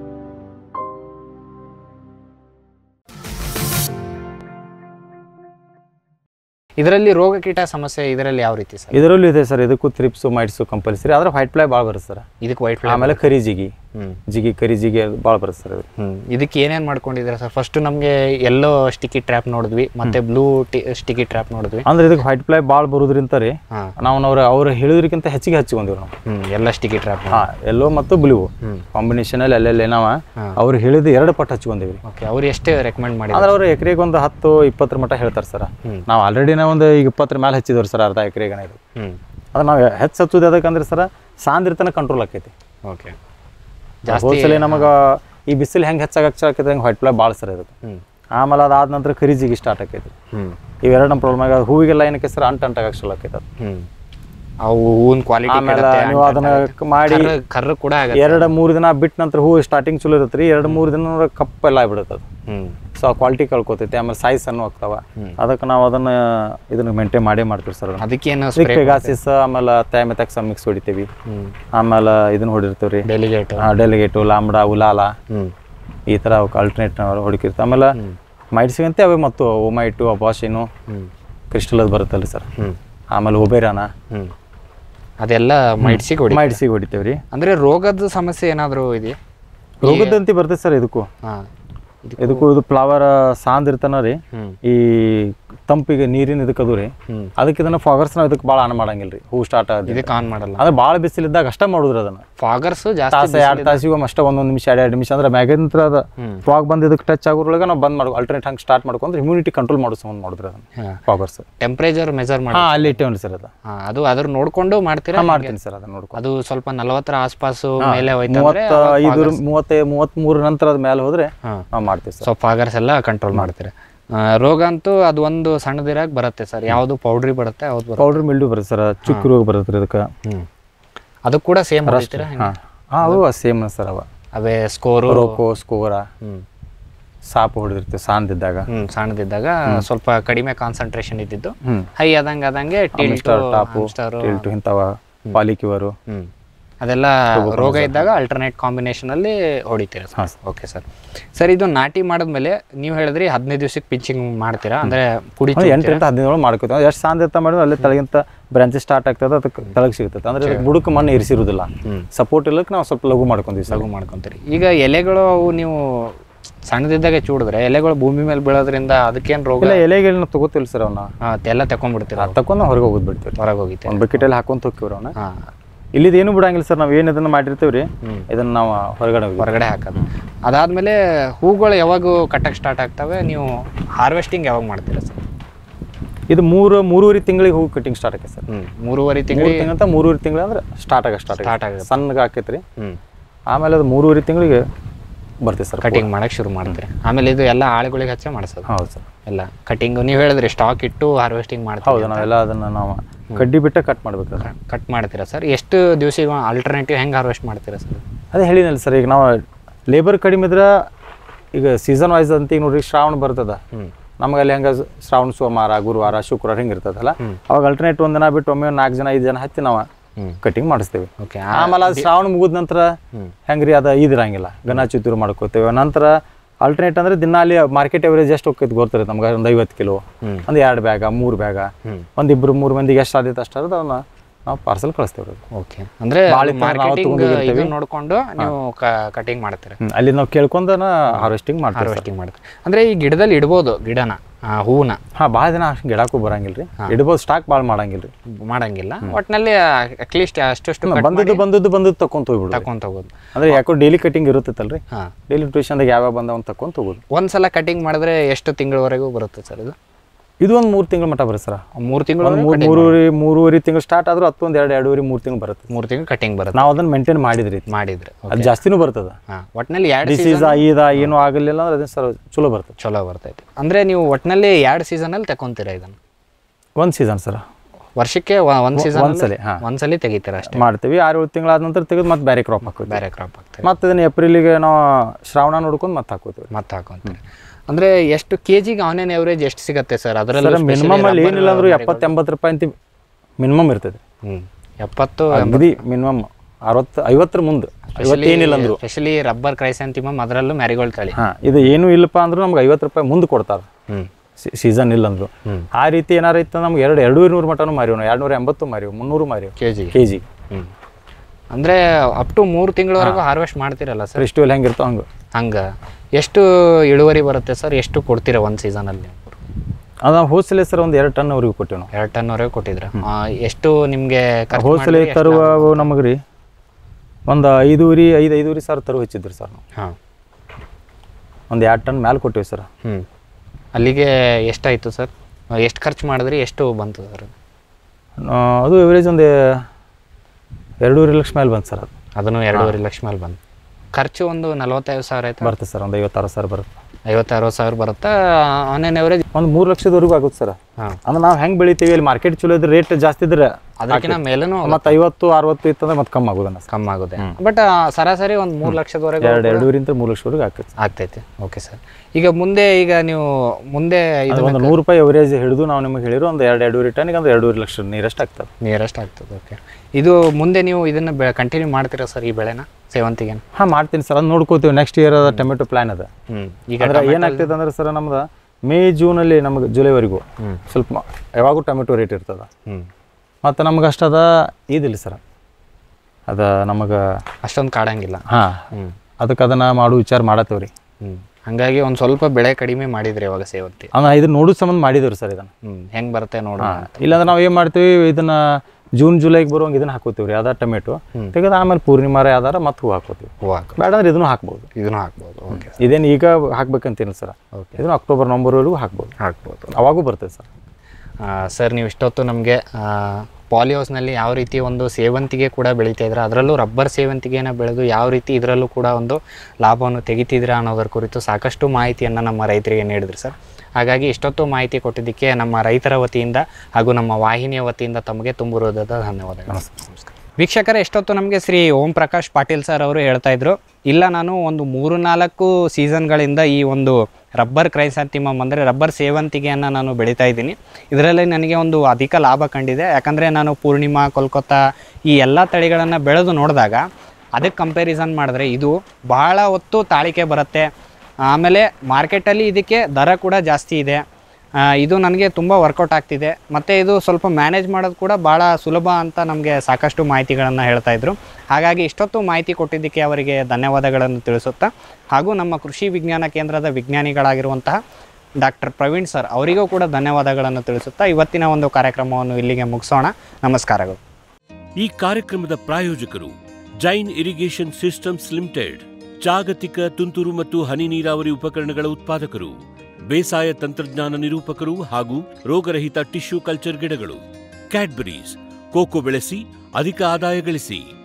[SPEAKER 2] ಇದರಲ್ಲಿ ರೋಗ ಕೀಟ ಸಮಸ್ಯೆ ಇದರಲ್ಲಿ ಯಾವ ರೀತಿ ಸರ್
[SPEAKER 3] ಇದರಲ್ಲೂ ಇದೆ ಸರ್ ಇದಕ್ಕೂ ತ್ರಿಪ್ಸು ಮೈಟ್ಸು ಕಂಪಲ್ಸರಿ ಆದ್ರೆ ವೈಟ್ ಫ್ಲೈ ಭಾಳ ಬರುತ್ತೆ ಸರ್
[SPEAKER 2] ಇದಕ್ಕೆ ವೈಟ್
[SPEAKER 3] ಆಮೇಲೆ ಖರೀಜಿಗಿ
[SPEAKER 2] ಹ್ಮ್.
[SPEAKER 3] ಜಿಗಿ ಕರಿ ಜಿಗಿ ಭಾಳ ಬರುತ್ತೆ ಸರ್ ಇದು
[SPEAKER 2] ಹ್ಮ್ ಇದಕ್ಕೆ ಏನೇನ್ ಮಾಡ್ಕೊಂಡಿದ್ದೀರಾ ಸರ್ ಫಸ್ಟ್ ನಮ್ಗೆ ಎಲ್ಲೋ ಸ್ಟಿಕ್ಕಿ ಟ್ರ್ಯಾಪ್ ನೋಡಿದ್ವಿ ಮತ್ತೆ ಬ್ಲೂ ಸ್ಟಿಕ್ಕಿ ಟ್ರ್ಯಾಪ್ ನೋಡಿದ್ವಿ
[SPEAKER 3] ಅಂದ್ರೆ ಇದಕ್ಕೆ ವೈಟ್ ಪ್ಲೈ ಭಾಳ ಬರೋದ್ರಿಂತ ರೀ
[SPEAKER 2] ಹಾ.
[SPEAKER 3] ನಾವು ಅವ್ರ ಅವ್ರು ಹೇಳಿದ್ರಕ್ಕಿಂತ ಹೆಚ್ಚಿಗೆ ಹಚ್ಕೊಂಡಿವಿ ನಾವು
[SPEAKER 2] ಹ್ಮ್ ಎಲ್ಲ ಸ್ಟಿಕ್ಕಿ ಟ್ರ್ಯಾಪ್
[SPEAKER 3] ಹಾ ಎಲ್ಲೋ ಮತ್ತು ಬ್ಲೂ ಕಾಂಬಿನೇಷನ್ ಅಲ್ಲಿ ಅಲ್ಲೆಲ್ಲ ನಾವ ಅವ್ರು ಹೇಳಿದ ಎರಡು ಪಟ್ಟು ಹಚ್ಕೊಂಡಿವಿ ರೀ
[SPEAKER 2] ಓಕೆ ಅವ್ರು ಎಷ್ಟು ರೆಕಮೆಂಡ್ ಮಾಡಿದ್ರು
[SPEAKER 3] ಅಂದ್ರೆ ಅವ್ರು ಎಕರೆಗೆ ಒಂದು ಹತ್ತು ಇಪ್ಪತ್ತರ ಮಟ್ಟ ಹೇಳ್ತಾರೆ ಸರ್ ನಾವು ಆಲ್ರೆಡಿ ನಾವು ಒಂದು ಈಗ ಇಪ್ಪತ್ತರ ಮೇಲೆ ಹಚ್ಚಿದವ್ರಿ ಸರ್ ಅರ್ಧ ಎಕರೆಗೆ ಇದು
[SPEAKER 2] ಹ್ಮ್
[SPEAKER 3] ಅದು ನಾವು ಹೆಚ್ಚು ಹಚ್ಚೋದು ಅದಕ್ಕಂದ್ರೆ ಸರ್ ಸಾಂದ್ರತನ ಕಂಟ್ರೋಲ್ ಆಕೈತಿ
[SPEAKER 2] ಓಕೆ
[SPEAKER 3] ಹೋದ್ಸಲಿ ನಮಗೆ ಈ ಬಿಸಿಲು ಹೆಂಗೆ ಹೆಚ್ಚಾಗಿ ಹೆಚ್ಚಾಕೈತಿ ಹಂಗೆ ವೈಟ್ ಪ್ಲೈ ಭಾಳ ಸರ್ ಇದಕ್ಕೆ
[SPEAKER 2] ಹ್ಮ್
[SPEAKER 3] ಆಮೇಲೆ ಅದಾದ ನಂತರ ಕರಿಜಿಗೆ ಸ್ಟಾರ್ಟ್ ಆಕೈತಿ
[SPEAKER 2] ಹ್ಮ್
[SPEAKER 3] ಇವೆರಡು ನಮ್ಮ ಪ್ರಾಬ್ಲಮ್ ಆಗ ಹೂವಿಗೆಲ್ಲ ಏನಕ್ಕೆ ಸರ್ ಅಂಟ್ ಅಂಟಾಗಕ್ಕೆ ಚಲೋ ಆಕೈತೆ ಅದು
[SPEAKER 2] ಹ್ಮ್ ಅವು ಹೂವಿನ ಕ್ವಾಲಿಟಿ
[SPEAKER 3] ಆಮೇಲೆ ನೀವು ಅದನ್ನ ಮಾಡಿ
[SPEAKER 2] ಕರ್ರ ಕೂಡ ಆಗತ್ತೆ
[SPEAKER 3] ಎರಡು ಮೂರು ದಿನ ಬಿಟ್ಟ ನಂತರ ಹೂ ಸ್ಟಾರ್ಟಿಂಗ್ ಚಲೋ ಇರುತ್ತೆ ರೀ ಎರಡು ಮೂರು ದಿನ ಕಪ್ಪೆಲ್ಲ ಆಗ್ಬಿಡುತ್ತೆ ಅದು
[SPEAKER 2] ಹ್ಮ್
[SPEAKER 3] ಸೊ ಆ ಕ್ವಾಲಿಟಿ ಕಳ್ಕೊತೈತಿ ಆಮೇಲೆ ಸೈಜ್ ಸಣ್ಣ ಹೋಗ್ತಾವ ಅದಕ್ಕೆ ನಾವು ಅದನ್ನ ಇದನ್ನ ಮೇಂಟೈನ್ ಮಾಡೇ ಮಾಡ್ತೀವಿ ಸರ್
[SPEAKER 2] ಅದಕ್ಕೇನು
[SPEAKER 3] ಅದಕ್ಕೆ ಪೆಗಾಸಿಸ್ ಆಮೇಲೆ ಥ್ಯಾಮೆಥಾಕ್ಸ್ ಮಿಕ್ಸ್ ಹೊಡಿತೀವಿ ಆಮೇಲೆ ಇದನ್ನ ಹೊಡಿರ್ತೀವಿ ರೀ
[SPEAKER 2] ಡೆಲಿಗೇಟ್
[SPEAKER 3] ಡೆಲಿಗೇಟು ಲಾಂಬ್ಡಾ ಉಲಾಲ
[SPEAKER 2] ಹ್ಮ್
[SPEAKER 3] ಈ ಥರ ಅವಕ್ಕೆ ಅಲ್ಟರ್ನೇಟ್ ಹೊಡಿಕಿರ್ತೀವಿ ಆಮೇಲೆ ಮೈಟ್ಸಿಗಂತೆ ಅವೇ ಮತ್ತು ಓಮೈಟು ಅಬಾಶಿನು ಕ್ರಿಸ್ಟಲ್ ಅದು ಬರುತ್ತಲ್ಲ ಸರ್ ಆಮೇಲೆ ಒಬೇರಾನ
[SPEAKER 2] ಹ್ಮ್ ಅದೆಲ್ಲ ಮೈಡ್ಸಿಗೆ ಹೊಡಿ
[SPEAKER 3] ಮೈಟ್ಸಿಗೆ ಹೊಡಿತೀವಿ ರೀ
[SPEAKER 2] ಅಂದ್ರೆ ರೋಗದ ಸಮಸ್ಯೆ ಏನಾದರೂ ಇದೆಯಾ
[SPEAKER 3] ರೋಗದಂತಿ ಬರ್ತೈತೆ ಸರ್ ಇದಕ್ಕೂ
[SPEAKER 2] ಹಾ
[SPEAKER 3] ಇದಕ್ಕೂ ಇದು ಫ್ಲವರ್ ಸಾಂದ್ ಇರ್ತಾನ ರೀ
[SPEAKER 2] ಹ್ಮ್.
[SPEAKER 3] ಈ ತಂಪಿಗೆ ನೀರಿನ ಇದಕ್ಕೆ ಅದು ರೀ
[SPEAKER 2] ಹ್ಮ್.
[SPEAKER 3] ಅದಕ್ಕೆ ಇದನ್ನ ಫಾಗರ್ಸ್ ನಾವು ಇದಕ್ಕೆ ಭಾಳ ಆನ್ ಮಾಡಂಗಿಲ್ಲ ರೀ ಹೂ ಸ್ಟಾರ್ಟ್ ಆದ
[SPEAKER 2] ಇದಕ್ಕೆ ಆನ್ ಮಾಡಲ್ಲ
[SPEAKER 3] ಅಂದ್ರೆ ಭಾಳ ಬಿಸಿಲಿದ್ದಾಗ ಅಷ್ಟೇ ಮಾಡುದ್ರಿ ಅದನ್ನ
[SPEAKER 2] ಫಾಗರ್ಸ್ ಜಾಸ್ತಿ
[SPEAKER 3] ತಾಸ ಎರಡು ತಾಸಿಗೆ ಒಮ್ಮೆ ಅಷ್ಟೇ ಒಂದೊಂದು ನಿಮಿಷ ಎರಡು ಎರಡು ನಿಮಿಷ ಅಂದ್ರೆ ಮ್ಯಾಗಿಂತ್ರ ಅದ ಫಾಗ್ ಬಂದು ಇದಕ್ಕೆ ಟಚ್ ಆಗೋದ್ರೊಳಗೆ ನಾವು ಬಂದ್ ಮಾಡಿ ಅಲ್ಟರ್ನೇಟ್ ಹಂಗೆ ಸ್ಟಾರ್ಟ್ ಮಾಡ್ಕೊಂಡ್ರೆ ಇಮ್ಯುನಿಟಿ ಕಂಟ್ರೋಲ್ ಮಾಡೋ ಸಂಬಂಧ ಮಾಡಿದ್ರಿ ಅದನ್ನ
[SPEAKER 2] ಹಾ.
[SPEAKER 3] ಫಾಗರ್ಸ್
[SPEAKER 2] ಟೆಂಪ್ರೇಚರ್ ಮೆಜರ್ ಮಾಡಿ
[SPEAKER 3] ಹಾಂ ಅಲ್ಲಿ ಇಟ್ಟೇವ್ರಿ ಸರ್ ಅದು
[SPEAKER 2] ಹಾ, ಅದು ಅದ್ರ ನೋಡ್ಕೊಂಡು ಮಾಡ್ತೀರಾ
[SPEAKER 3] ಹಾಂ ಮಾಡ್ತೀನಿ ಸರ್ ಅದನ್ನ ನೋಡ್ಕೊಂಡು
[SPEAKER 2] ಅದು ಸ್ವಲ್ಪ ನಲವತ್ತರ ಆಸ್ಪಾಸು ಮೇಲೆ ಹೋಯ್ತಂದ್ರೆ
[SPEAKER 3] ಮೂವತ್ತ ಐದು ಮೂವತ್ತೈ ಮೂವತ್ತ್ಮೂರು ನಂತರ ಅದ್ ಮೇಲೆ ಹೋದ್ರೆ
[SPEAKER 2] ಹಾ.
[SPEAKER 3] ನಾವು ಮಾಡ್ತೀವಿ ಸರ್
[SPEAKER 2] ಸೊ ಫಾಗರ್ಸ್ ಎಲ್ಲ ಕಂಟ್ರೋಲ್ ಮಾಡ್ತೀರಾ ಆ, ರೋಗ ಅಂತೂ ಅದು ಒಂದು ಸಣ್ಣದಿರಾಗ ಬರುತ್ತೆ ಸರ್ ಯಾವುದು ಪೌಡ್ರಿ ಬರುತ್ತೆ ಯಾವ್ದು ಬರುತ್ತೆ
[SPEAKER 3] ಪೌಡರ್ ಮಿಲ್ಡು ಬರುತ್ತೆ ಸರ್ ಚುಕ್ಕಿ ರೋಗ ಬರುತ್ತೆ ರೀ ಅದಕ್ಕೆ
[SPEAKER 2] ಹ್ಮ್ ಅದು ಕೂಡ ಸೇಮ್ ಹೊಡಿತೀರಾ
[SPEAKER 3] ಹಾಂ ಹಾಂ ಅವು ಸೇಮ್ ಸರ್ ಅವ
[SPEAKER 2] ಅವೇ ಸ್ಕೋರು
[SPEAKER 3] ರೋಕೋ ಸ್ಕೋರ
[SPEAKER 2] ಹ್ಮ್
[SPEAKER 3] ಸಾಪ್ ಹೊಡೆದಿರ್ತೀವಿ ಸಾಂದಿದ್ದಾಗ
[SPEAKER 2] ಹ್ಮ್ ಸಣ್ಣದಿದ್ದಾಗ ಸ್ವಲ್ಪ ಕಡಿಮೆ ಕಾನ್ಸಂಟ್ರೇಷನ್ ಇದ್ದಿದ್ದು
[SPEAKER 3] ಹ್ಮ್.
[SPEAKER 2] ಹೈ ಆದಂಗೆ ಆದಂಗೆ tilt
[SPEAKER 3] mister top
[SPEAKER 2] hamster,
[SPEAKER 3] tilt ಇಂಥವ ಪಾಲಿಕ್ಯೂವರು
[SPEAKER 2] ಹ್ಮ್ ಅದೆಲ್ಲ ರೋಗ ಇದ್ದಾಗ ಅಲ್ಟರ್ನೇಟ್ ಕಾಂಬಿನೇಷನ್ ಅಲ್ಲಿ ಹೊಡಿತೀರಾ ಸರ್ ಓಕೆ ಸರ್ ಸರ್ ಇದು ನಾಟಿ ಮಾಡಿದ್ಮೇಲೆ ನೀವು ಹೇಳಿದ್ರಿ ಹದಿನೈದು ದಿವಸಕ್ಕೆ ಪಿಂಚಿಂಗ್ ಮಾಡ್ತೀರಾ ಅಂದ್ರೆ ಪುಡಿ
[SPEAKER 3] ಎಂಟರಿಂದ ಹದಿನೈದು ಮಾಡ್ಕೋತೀವಿ ಎಷ್ಟು ಸಾಂದ್ರತ ಮಾಡಿದ್ರೆ ಅಲ್ಲಿ ತಳಗಿಂತ ಬ್ರಾಂಚಸ್ ಸ್ಟಾರ್ಟ್ ಆಗ್ತದೆ ಅದಕ್ಕೆ ತಳಗ್ ಸಿಗ್ತದೆ ಅಂದ್ರೆ ಬುಡಕ್ಕೆ ಮಣ್ಣು ಇರಿಸಿರುವುದಿಲ್ಲ ಸಪೋರ್ಟ್ ಇಲ್ಲಕ್ಕೆ ನಾವು ಸ್ವಲ್ಪ ಲಘು ಮಾಡ್ಕೊಂತೀವಿ ಸರ್
[SPEAKER 2] ಲಘು ಮಾಡ್ಕೊಂತೀರಿ ಈಗ ಎಲೆಗಳು ಅವು ನೀವು ಸಣ್ಣದಿದ್ದಾಗ ಚೂಡಿದ್ರೆ ಎಲೆಗಳು ಭೂಮಿ ಮೇಲೆ ಬೀಳೋದ್ರಿಂದ ಅದಕ್ಕೇನು ರೋಗ
[SPEAKER 3] ಇಲ್ಲ ಎಲೆಗೆ ನಾವು ತಗೋತಿಲ್ಲ ಸರ್ ಅವನ್ನ
[SPEAKER 2] ಆ, ಎಲ್ಲ ತಕೊಂಡ್ಬಿಡ್ತೀರ
[SPEAKER 3] ತಕೊಂಡು ಹೊರಗೆ ಹೋಗೋದು ಬಿಡ್ತೀವಿ
[SPEAKER 2] ಹೊರಗೆ ಹೋಗಿತ್ತೆ
[SPEAKER 3] ಒಂದು ಬಕೆಟಲ್ಲಿ ಹಾಕೊಂತ ಹೋಗ್ತೀವಿ ಅವನ್ನ
[SPEAKER 2] ಹಾ
[SPEAKER 3] ಇಲ್ಲಿದ್ ಏನು ಬಿಡಂಗಿಲ್ಲ ಸರ್ ನಾವು ಏನು ಇದನ್ನ ಮಾಡಿರ್ತೀವಿ ರೀ ಇದನ್ನ ನಾವು ಹೊರಗಡೆ ಹೋಗಿ
[SPEAKER 2] ಹೊರಗಡೆ ಹಾಕೋದು ಅದಾದ್ಮೇಲೆ ಹೂಗಳು ಯಾವಾಗ ಕಟ್ಟಕ್ಕೆ ಸ್ಟಾರ್ಟ್ ಆಗ್ತವೆ ನೀವು ಹಾರ್ವೆಸ್ಟಿಂಗ್ ಯಾವಾಗ ಮಾಡ್ತೀರಾ ಸರ್
[SPEAKER 3] ಇದು ಮೂರು ಮೂರುವರೆ ತಿಂಗಳಿಗೆ ಹೂ ಕಟಿಂಗ್ ಸ್ಟಾರ್ಟ್ ಆಕೈತೆ ಸರ್
[SPEAKER 2] ಹ್ಮ್ ಮೂರುವರೆ
[SPEAKER 3] ಮೂರು
[SPEAKER 2] ತಿಂಗಳು
[SPEAKER 3] ತಿಂಗಳಂತ ಮೂರುವರೆ ತಿಂಗಳು ಅಂದ್ರೆ ಸ್ಟಾರ್ಟ್ ಆಗ ಸ್ಟಾರ್ಟ್
[SPEAKER 2] Start ಆಗುತ್ತೆ.
[SPEAKER 3] ಸಣ್ಣಗೆ ಆಕೈತೆ ರೀ
[SPEAKER 2] ಹ್ಮ್
[SPEAKER 3] ಆಮೇಲೆ ಅದು ಮೂರುವರೆ ತಿಂಗಳಿಗೆ ಬರ್ತೀವಿ ಸರ್
[SPEAKER 2] ಕಟಿಂಗ್ ಮಾಡಕ್ ಶುರು ಮಾಡ್ತೀರಿ ಆಮೇಲೆ ಇದು ಎಲ್ಲ ಆಳುಗಳಿಗೆ ಹಚ್ಚೆ ಮಾಡಿಸೋದು
[SPEAKER 3] ಹೌದು ಸರ್
[SPEAKER 2] ಎಲ್ಲ ಕಟಿಂಗ್ ನೀವು ಹೇಳಿದ್ರಿ ಸ್ಟಾಕ್ ಇಟ್ಟು ಹಾರ್ವೆಸ್ಟಿಂಗ್ ಮಾಡ್ತೀವಿ
[SPEAKER 3] ಹೌದು ನಾವೆಲ್ಲ ಅದನ್ನ ನಾವು ಕಡ್ಡಿ ಬಿಟ್ಟೆ ಕಟ್ ಮಾಡ್ಬೇಕು ಅದು.
[SPEAKER 2] ಕಟ್ ಮಾಡ್ತೀರಾ ಸರ್ ಎಷ್ಟು ದಿವಸಿಗೆ ಆಲ್ಟರ್ನೇಟಿವ್ ಹೆಂಗೆ ಹಾರ್ವೆಸ್ಟ್ ಮಾಡ್ತೀರಾ ಸರ್
[SPEAKER 3] ಅದೇ ಹೇಳಿನಲ್ಲ ಸರ್ ಈಗ ನಾವು ಲೇಬರ್ ಕಡಿಮೆ ಇದ್ರೆ ಈಗ ಸೀಸನ್ ವೈಸ್ ಅಂತ ಈಗ ನೋಡ್ರಿ ಶ್ರಾವಣ ಬರ್ತದ ನಮ್ಗೆ ಅಲ್ಲಿ ಹೆಂಗ ಶ್ರಾವಣ ಸೋಮವಾರ ಗುರುವಾರ ಶುಕ್ರವಾರ ಹಿಂಗೆ ಇರ್ತದಲ್ಲ ಅವಾಗ ಅಲ್ಟರ್ನೇಟ್ ಒಂದ್ ದಿನ ಬಿಟ್ಟು ಒಮ್ಮೆ ನಾಲ್ಕು ಜನ ಐದು ಜನ ಹತ್ತಿ ನಾವು ಕಟಿಂಗ್ ಮಾಡಿಸ್ತೀವಿ
[SPEAKER 2] ಓಕೆ
[SPEAKER 3] ಆಮೇಲೆ ಅದು ಶ್ರಾವಣ ಮುಗಿದ ನಂತರ ಹೆಂಗ್ರಿ ಅದು ಇದಿರಂಗಿಲ್ಲ ಗಣಚುತ್ತೂರು ಮಾಡ್ಕೋತೇವೆ ನಂತರ ಅಲ್ಟರ್ನೇಟ್ ಅಂದ್ರೆ ದಿನ ಅಲ್ಲಿ ಮಾರ್ಕೆಟ್ ಎವರೇಜ್ ಎಷ್ಟು ಹೋಗ್ತೈತೆ ಗೊತ್ತಿರುತ್ತೆ ನಮ್ಗೆ ಒಂದು ಐವತ್ತು ಕಿಲೋ ಒಂದು ಎರಡು ಬ್ಯಾಗ ಮೂರು ಬ್ಯಾಗ ಒಂದು ಇಬ್ರು ಮೂರು ಮಂದಿಗೆ ಎಷ್ಟು ಆದೈತೆ ಅಷ್ಟು ಅದನ್ನ ನಾವು ಪಾರ್ಸಲ್ ಕಳಿಸ್ತೇವೆ
[SPEAKER 2] ಓಕೆ ಅಂದ್ರೆ
[SPEAKER 3] ಭಾಳ ಇತ್ತು ಅಂದ್ರೆ ನಾವು
[SPEAKER 2] ಮಾರ್ಕೆಟಿಂಗ್
[SPEAKER 3] ತಗೊಂಡೋಗಿರ್ತೀವಿ.
[SPEAKER 2] ಇದು ನೋಡ್ಕೊಂಡು ನೀವು ಕಟಿಂಗ್ ಮಾಡ್ತೀರಾ
[SPEAKER 3] ಅಲ್ಲಿ ನಾವು ಕೇಳ್ಕೊಂಡನ ಹಾರ್ವೆಸ್ಟಿಂಗ್ ಮಾಡ್ತೀವಿ
[SPEAKER 2] ಹಾರ್ವೆಸ್ಟಿಂಗ್ ಮಾಡ್ತೀರಾ ಅಂದ್ರೆ ಈ ಗಿಡದಲ್ಲಿ ಇಡ್ಬೋದು ಗಿಡನ ಆ, ಹೂವನ್ನ
[SPEAKER 3] ಹಾ ಭಾಳ ದಿನ ಅಷ್ಟು ಗಿಡಕ್ಕೂ ಬರಂಗಿಲ್ಲ ರೀ ಇಡ್ಬೋದು ಸ್ಟಾಕ್ ಭಾಳ ಮಾಡಂಗಿಲ್ಲ ರೀ
[SPEAKER 2] ಮಾಡಂಗಿಲ್ಲ ಒಟ್ನಲ್ಲಿ ಅಟ್ಲೀಸ್ಟ್ ಅಷ್ಟಷ್ಟು cut
[SPEAKER 3] ಬಂದದ್ದು ಬಂದದ್ದು ಬಂದದ್ದು ತಕೊಂತ ಹೋಗ್ಬಿಡು
[SPEAKER 2] ತಕೊಂತ ಹೋಗೋದು
[SPEAKER 3] ಅಂದ್ರೆ ಯಾಕೋ ಡೈಲಿ ಕಟಿಂಗ್ ಇರುತ್ತಲ್ರಿ
[SPEAKER 2] ಹಾ
[SPEAKER 3] ಡೈಲಿ ಟ್ಯೂಷನ್ದಾಗ ಯಾವ್ಯಾವ ಬಂದವನ್ ತಕೊಂತ ಹೋಗೋದು
[SPEAKER 2] ಒಂದ್ಸಲ ಕಟಿಂಗ್ ಮಾಡಿದ್ರೆ ಎಷ್ಟು ತಿಂಗಳವರೆಗೂ ಬರುತ್ತೆ ಸರ್ ಇದು
[SPEAKER 3] ಇದು ಒಂದು ಮೂರು ತಿಂಗಳ ಮಟ್ಟ ಬರುತ್ತೆ ಸರ್
[SPEAKER 2] ಮೂರು ತಿಂಗಳು
[SPEAKER 3] ಒಂದು ಮೂರು ಮೂರುವರೆ ಮೂರುವರೆ ತಿಂಗಳು ಸ್ಟಾರ್ಟ್ ಆದ್ರೂ ಹತ್ತು ಒಂದು ಎರಡು ಎರಡೂವರೆ ಮೂರು ತಿಂಗಳು ಬರುತ್ತೆ
[SPEAKER 2] ಮೂರು ತಿಂಗಳು ಕಟಿಂಗ್ ಬರುತ್ತೆ
[SPEAKER 3] ನಾವು ಅದನ್ನ ಮೇಂಟೈನ್ ಮಾಡಿದ್ರಿ
[SPEAKER 2] ಮಾಡಿದ್ರೆ
[SPEAKER 3] ಅದು ಜಾಸ್ತಿನೂ ಬರ್ತದ
[SPEAKER 2] ಹಾ ಒಟ್ನಲ್ಲಿ ಎರಡು
[SPEAKER 3] ಡಿಸೀಸ್ ಈದ ಏನೂ ಆಗಲಿಲ್ಲ ಅಂದ್ರೆ ಅದೇ ಸರ್ ಚಲೋ ಬರ್ತದೆ
[SPEAKER 2] ಚಲೋ ಬರ್ತೈತಿ ಅಂದ್ರೆ ನೀವು ಒಟ್ನಲ್ಲಿ ಎರಡು ಸೀಸನಲ್ಲಿ ತಕೊಂತೀರಾ ಇದನ್ನ
[SPEAKER 3] ಒಂದು ಸೀಸನ್ ಸರ್
[SPEAKER 2] ವರ್ಷಕ್ಕೆ ವ- ಒಂದ್ ಸೀಸನ್
[SPEAKER 3] ಒಂದ್ಸಲಿ, ಹಾ.
[SPEAKER 2] ಒಂದ್ಸಲಿ ತೆಗಿತೀರಾ ಅಷ್ಟೇ
[SPEAKER 3] ಮಾಡ್ತೀವಿ ಆರು ಏಳು ತಿಂಗಳಾದ ನಂತರ ತೆಗೆದು ಮತ್ತೆ ಬೇರೆ ಕ್ರಾಪ್ ಹಾಕೋದು
[SPEAKER 2] ಬೇರೆ ಕ್ರಾಪ್ ಹಾಕ್ತೀರಿ
[SPEAKER 3] ಮತ್ತೆ ಅದನ್ನ ಏಪ್ರಿಲಿಗೆ ನಾವು ಶ್ರಾವಣ ನೋಡ್ಕೊಂಡು ಮತ್ತೆ ಹಾಕೋತೀವಿ
[SPEAKER 2] ಮತ್ತೆ ಹಾಕೊಂತೀರಿ ಅಂದ್ರೆ ಎಷ್ಟು ಕೆ ಜಿಗೆ ಆನ್ಲೈನ್ ಎವರೇಜ್ ಎಷ್ಟು ಸಿಗತ್ತೆ ಸರ್
[SPEAKER 3] ಸರ್
[SPEAKER 2] ಅದರಲ್ಲಿ
[SPEAKER 3] ಮಿನಿಮಮ್ ಅಲ್ಲಿ ಏನಿಲ್ಲ ಅಂದ್ರೂ ಎಪ್ಪತ್ತು ಎಂಬತ್ತು ರೂಪಾಯಿ ಅಂತ ಮಿನಿಮಮ್ ಇರ್ತದೆ
[SPEAKER 2] ಹ್ಮ್ ಎಪ್ಪತ್ತು
[SPEAKER 3] ಅಗದಿ ಮಿನಿಮಮ್ ಅರವತ್ತು ಐವತ್ತರ ಮುಂದೆ ಐವತ್ತೇನಿಲ್ಲ ಅಂದ್ರು
[SPEAKER 2] ಸ್ಪೆಷಲಿ ರಬ್ಬರ್ ಕ್ರೈಸಂತಿಮಮ್ ಅದರಲ್ಲೂ ಮ್ಯಾರಿಗೋಲ್ಡ್ ತಳಿ
[SPEAKER 3] ಹಾ ಇದು ಏನು ಇಲ್ಲಪ್ಪ ಅಂದ್ರೂ ನಮ್ಗೆ ಐವತ್ತು ರೂಪಾಯಿ ಮುಂದೆ ಕೊಡ್ತಾರೆ
[SPEAKER 2] ಹ್ಮ್
[SPEAKER 3] ಸೀಸನ್ ಇಲ್ಲ ಅಂದ್ರು ಆ ರೀತಿ ಏನಾರ ಇತ್ತು ನಮ್ಗೆ ಎರಡು ಎರಡೂವರೆ ನೂರು ಮಟನು ಮಾರಿವ್ ನಾವು ಎರಡು ನೂರ ಎಂಬತ್ತು ಮಾರಿವ್ ಮುನ್ನೂರು ಮಾರಿವ್
[SPEAKER 2] ಕೆ ಜಿಗೆ
[SPEAKER 3] ಕೆ ಜಿ
[SPEAKER 2] ಹ್ಮ್ ಅಂದರೆ ಅಪ್ ಟು ಮೂರು ತಿಂಗಳವರೆಗೂ ಹಾರ್ವೆಸ್ಟ್ ಮಾಡ್ತೀರಲ್ಲ ಸರ್
[SPEAKER 3] ಫೆಸ್ಟಿವಲ್ ಹೆಂಗಿರ್ತೋ ಹಂಗೆ
[SPEAKER 2] ಹಂಗೆ ಎಷ್ಟು ಇಳುವರಿ ಬರುತ್ತೆ ಸರ್ ಎಷ್ಟು ಕೊಡ್ತೀರಾ ಒಂದು ಸೀಸನಲ್ಲಿ ನೀವು
[SPEAKER 3] ಅದು ನಾವು ಹೋಲ್ಸೇಲ್ ಸರ್ ಒಂದು ಎರಡು ಟನ್ ಅವ್ರಿಗೆ ಕೊಟ್ಟಿವಿ ನಾವು
[SPEAKER 2] ಎರಡು ಟನ್ವರೆಗೆ ಕೊಟ್ಟಿದ್ರ ಎಷ್ಟು ನಿಮಗೆ
[SPEAKER 3] ಹೋಲ್ಸೇಲ್ ತರುವ ನಮಗೆ ರೀ ಒಂದು ಐದೂರಿ ಐದು ಐದೂರಿ ಸಾವಿರ ತರುವ ಹೆಚ್ಚಿದ್ರಿ ಸರ್ ನಾವು
[SPEAKER 2] ಹಾಂ
[SPEAKER 3] ಒಂದು ಎರಡು ಟನ್ ಮ್ಯಾಲೆ ಕೊಟ್ಟಿವಿ ಸರ್
[SPEAKER 2] ಹ್ಞೂ ಅಲ್ಲಿಗೆ ಎಷ್ಟಾಯಿತು ಸರ್ ಎಷ್ಟು ಖರ್ಚು ಮಾಡಿದ್ರಿ ಎಷ್ಟು ಬಂತು ಸರ್
[SPEAKER 3] ಆ, ಅದು ಎವರೇಜ್ ಒಂದು ಎರಡೂವರೆ ಲಕ್ಷ ಮೇಲೆ ಬಂತು ಸರ್ ಅದು
[SPEAKER 2] ಅದನ್ನು ಎರಡೂವರೆ ಲಕ್ಷ ಮೇಲೆ ಬಂತು ಖರ್ಚು ಒಂದು ನಲವತ್ತೈದು ಸಾವಿರ ಆಯ್ತು
[SPEAKER 3] ಬರುತ್ತೆ ಸರ್ ಒಂದು ಐವತ್ತಾರು ಸಾವಿರ ಬರುತ್ತೆ
[SPEAKER 2] ಐವತ್ತು ಅರವತ್ತು ಸಾವಿರ ಬರುತ್ತಾ ಆನ್ ಆನ್ ಎವರೇಜ್
[SPEAKER 3] ಒಂದು ಮೂರು ಲಕ್ಷದವರೆಗೂ ಆಗುತ್ತೆ ಸರ್
[SPEAKER 2] ಹಾಂ
[SPEAKER 3] ಅಂದ್ರೆ ನಾವು ಹೆಂಗೆ ಬೆಳಿತೀವಿ ಇಲ್ಲಿ ಮಾರ್ಕೆಟ್ ಚಲೋ ಇದ್ರೆ ರೇಟ್ ಜಾಸ್ತಿ ಇದ್ರೆ
[SPEAKER 2] ಅದಕ್ಕಿಂತ ಮೇಲೇನೂ
[SPEAKER 3] ಮತ್ತು ಐವತ್ತು ಅರವತ್ತು ಇತ್ತಂದ್ರೆ ಮತ್ತೆ ಕಮ್ಮಿ ಆಗೋದನ್ನ ಸರ್
[SPEAKER 2] ಕಮ್ಮಿ ಆಗುತ್ತೆ ಬಟ್ ಸರಾಸರಿ ಒಂದು ಮೂರು ಲಕ್ಷದವರೆಗೆ
[SPEAKER 3] ಎರಡು ಎರಡೂವರಿಂದ ಮೂರು ಲಕ್ಷವರೆಗೂ ಆಗ್ತದೆ
[SPEAKER 2] ಆಗ್ತೈತೆ ಓಕೆ ಸರ್ ಈಗ ಮುಂದೆ ಈಗ ನೀವು ಮುಂದೆ ಇದು
[SPEAKER 3] ಅದು ಒಂದು ನೂರು ರೂಪಾಯಿ ಎವರೇಜ್ ಹಿಡಿದು ನಾವು ನಿಮಗೆ ಹೇಳಿರೋ ಒಂದು ಎರಡು ಎರಡೂವರೆ ಟನ್ನಿಗೆ ಒಂದು ಎರಡೂವರೆ ಲಕ್ಷ ನೀರಷ್ಟು ಆಗ್ತದೆ
[SPEAKER 2] ನಿಯರೆಸ್ಟ್ ಆಗ್ತದೆ ಓಕೆ ಇದು ಮುಂದೆ ನೀವು ಇದನ್ನು ಬೆ ಕಂಟಿನ್ಯೂ ಮಾಡ್ತೀರಾ ಸರ್ ಈ ಬೆಳೆನ ಸೇವಂತಿಗೆ
[SPEAKER 3] ಹಾಂ ಮಾಡ್ತೀನಿ ಸರ್ ಅದು ನೋಡ್ಕೋತೀವಿ ನೆಕ್ಸ್ಟ್ ಇಯರ್ ಅದ ಟೊಮೆಟೊ ಪ್ಲಾನ್ ಅದ
[SPEAKER 2] ಹ್ಞೂ ಈಗ
[SPEAKER 3] ಅಂದ್ರೆ ಏನಾಗ್ತದೆ ಅಂದ್ರೆ ಸರ್ ನಮ್ದು ಮೇ ಜೂನಲ್ಲಿ ನಮಗೆ ಜುಲೈವರೆಗೂ ಸ್ವಲ್ಪ ಮ- ಯಾವಾಗೂ ಟೊಮೆಟೊ ರೇಟ್ ಇರ್ತದ
[SPEAKER 2] ಹ್ಞೂ
[SPEAKER 3] ಮತ್ತು ನಮ್ಗೆ ಅಷ್ಟದ ಇದಿಲ್ಲ ಸರ್ ಅದ ನಮಗೆ
[SPEAKER 2] ಅಷ್ಟೊಂದು ಕಾಡಂಗಿಲ್ಲ
[SPEAKER 3] ಹಾಂ
[SPEAKER 2] ಹ್ಞೂ
[SPEAKER 3] ಅದಕ್ಕೆ ಅದನ್ನು ಮಾಡೋ ವಿಚಾರ ಮಾಡತ್ತೇವೆ ರೀ
[SPEAKER 2] ಹ್ಞೂ ಹಾಗಾಗಿ ಒಂದು ಸ್ವಲ್ಪ ಬೆಳೆ ಕಡಿಮೆ ಮಾಡಿದ್ರಿ ಇವಾಗ ಸೇವಂತಿ
[SPEAKER 3] ಅಂದ್ರೆ ಇದನ್ನ ನೋಡೋ ಸಂಬಂಧ ಮಾಡಿದೇವ್ರಿ ಸರ್ ಇದನ್ನು
[SPEAKER 2] ಹ್ಞೂ ಹೆಂಗೆ ಬರುತ್ತೆ ನೋಡೋಣ ಅಂತ
[SPEAKER 3] ಇಲ್ಲಾಂದ್ರೆ ನಾವು ಏನು ಮಾಡ್ತೀವಿ ಇದನ್ನ ಜೂನ್ ಜುಲೈಗೆ ಬರುವಂಗೆ ಇದನ್ನ ಹಾಕೋತೀವಿ ರೀ ಅದ ಟೊಮೆಟೊ ತೆಗೆದು ಆಮೇಲೆ ಪೂರ್ಣಿಮಾರ ಯಾವ್ದಾರ ಮತ್ತೆ ಹೂ ಹಾಕೋತೀವಿ
[SPEAKER 2] ಹೂ ಹಾಕು
[SPEAKER 3] ಬೇಡ ಅಂದ್ರೆ ಇದನ್ನು ಹಾಕ್ಬೋದು
[SPEAKER 2] ಇದನ್ನು ಹಾಕ್ಬೋದು ಓಕೆ
[SPEAKER 3] ಇದೇನು ಈಗ ಹಾಕ್ಬೇಕಂತೀನಿ ಸರ್
[SPEAKER 2] ಓಕೆ
[SPEAKER 3] ಇದನ್ನು ಅಕ್ಟೋಬರ್ ನವಂಬರ್ವರೆಗೂ ಹಾಕ್ಬೋದು
[SPEAKER 2] ಹಾಕ್ಬೋದು
[SPEAKER 3] ಅವಾಗೂ ಬರ್ತದೆ ಸರ್
[SPEAKER 2] ಸರ್ ನೀವು ಇಷ್ಟೊತ್ತು ನಮಗೆ ಪಾಲಿಹೌಸ್ನಲ್ಲಿ ಯಾವ ರೀತಿ ಒಂದು ಸೇವಂತಿಗೆ ಕೂಡ ಬೆಳೀತಾ ಇದ್ರೆ ಅದರಲ್ಲೂ ರಬ್ಬರ್ ಸೇವಂತಿಗೆನ ಬೆಳೆದು ಯಾವ ರೀತಿ ಇದರಲ್ಲೂ ಕೂಡ ಒಂದು ಲಾಭವನ್ನು ತೆಗಿತಿದ್ದೀರಾ ಅನ್ನೋದರ ಕುರಿತು ಸಾಕಷ್ಟು ಮಾಹಿತಿಯನ್ನು ನಮ್ಮ ರೈತರಿಗೆ ನೀಡಿದ್ರಿ ಸರ್ ಹಾಗಾಗಿ ಇಷ್ಟೊತ್ತು ಮಾಹಿತಿ ಕೊಟ್ಟಿದ್ದಕ್ಕೆ ನಮ್ಮ ರೈತರ ವತಿಯಿಂದ ಹಾಗೂ ನಮ್ಮ ವಾಹಿನಿಯ ವತಿಯಿಂದ ತಮಗೆ ತುಂಬ ಹೃದಯದ ಧನ್ಯವಾದಗಳು ನಮಸ್ಕಾರ ವೀಕ್ಷಕರೇ ಎಷ್ಟೊತ್ತು ನಮಗೆ ಶ್ರೀ ಓಂ ಪ್ರಕಾಶ್ ಪಾಟೀಲ್ ಸರ್ ಅವರು ಹೇಳ್ತಾ ಇದ್ರು ಇಲ್ಲ ನಾನು ಒಂದು ಮೂರು ನಾಲ್ಕು ಸೀಸನ್ಗಳಿಂದ ಈ ಒಂದು ರಬ್ಬರ್ ಕ್ರೈಸಾಂತಿಮಮ್ ಅಂದರೆ ರಬ್ಬರ್ ಸೇವಂತಿಗೆಯನ್ನು ನಾನು ಬೆಳೀತಾ ಇದ್ದೀನಿ ಇದರಲ್ಲಿ ನನಗೆ ಒಂದು ಅಧಿಕ ಲಾಭ ಕಂಡಿದೆ ಯಾಕಂದರೆ ನಾನು ಪೂರ್ಣಿಮಾ ಕೋಲ್ಕತ್ತಾ ಈ ಎಲ್ಲ ತಳಿಗಳನ್ನು ಬೆಳೆದು ನೋಡಿದಾಗ ಅದಕ್ಕೆ ಕಂಪ್ಯಾರಿಸನ್ ಮಾಡಿದ್ರೆ ಇದು ಬಹಳ ಹೊತ್ತು ತಾಳಿಕೆ ಬರುತ್ತೆ ಆಮೇಲೆ ಮಾರ್ಕೆಟಲ್ಲಿ ಇದಕ್ಕೆ ದರ ಕೂಡ ಜಾಸ್ತಿ ಇದೆ ಆ, ಇದು ನನಗೆ ತುಂಬ ವರ್ಕೌಟ್ ಆಗ್ತಿದೆ ಮತ್ತು ಇದು ಸ್ವಲ್ಪ ಮ್ಯಾನೇಜ್ ಮಾಡೋದು ಕೂಡ ಭಾಳ ಸುಲಭ ಅಂತ ನಮಗೆ ಸಾಕಷ್ಟು ಮಾಹಿತಿಗಳನ್ನು ಹೇಳ್ತಾ ಇದ್ರು ಹಾಗಾಗಿ ಇಷ್ಟೊತ್ತು ಮಾಹಿತಿ ಕೊಟ್ಟಿದ್ದಕ್ಕೆ ಅವರಿಗೆ ಧನ್ಯವಾದಗಳನ್ನು ತಿಳಿಸುತ್ತಾ ಹಾಗೂ ನಮ್ಮ ಕೃಷಿ ವಿಜ್ಞಾನ ಕೇಂದ್ರದ ವಿಜ್ಞಾನಿಗಳಾಗಿರುವಂತಹ ಡಾಕ್ಟರ್ ಪ್ರವೀಣ್ ಸರ್ ಅವರಿಗೂ ಕೂಡ ಧನ್ಯವಾದಗಳನ್ನು ತಿಳಿಸುತ್ತಾ ಇವತ್ತಿನ ಒಂದು ಕಾರ್ಯಕ್ರಮವನ್ನು ಇಲ್ಲಿಗೆ ಮುಗಿಸೋಣ ನಮಸ್ಕಾರಗಳು
[SPEAKER 1] ಈ ಕಾರ್ಯಕ್ರಮದ ಪ್ರಾಯೋಜಕರು ಜೈನ್ ಇರಿಗೇಷನ್ ಸಿಸ್ಟಮ್ಸ್ ಲಿಮಿಟೆಡ್ ಜಾಗತಿಕ ತುಂತುರು ಮತ್ತು ಹನಿ ನೀರಾವರಿ ಉಪಕರಣಗಳ ಉತ್ಪಾದಕರು ಬೇಸಾಯ ತಂತ್ರಜ್ಞಾನ ನಿರೂಪಕರು ಹಾಗೂ ರೋಗರಹಿತ ಟಿಶ್ಯೂ ಕಲ್ಚರ್ ಗಿಡಗಳು ಕ್ಯಾಡ್ಬರೀಸ್ ಕೋಕೋ ಬೆಳೆಸಿ ಅಧಿಕ ಆದಾಯ ಗಳಿಸಿ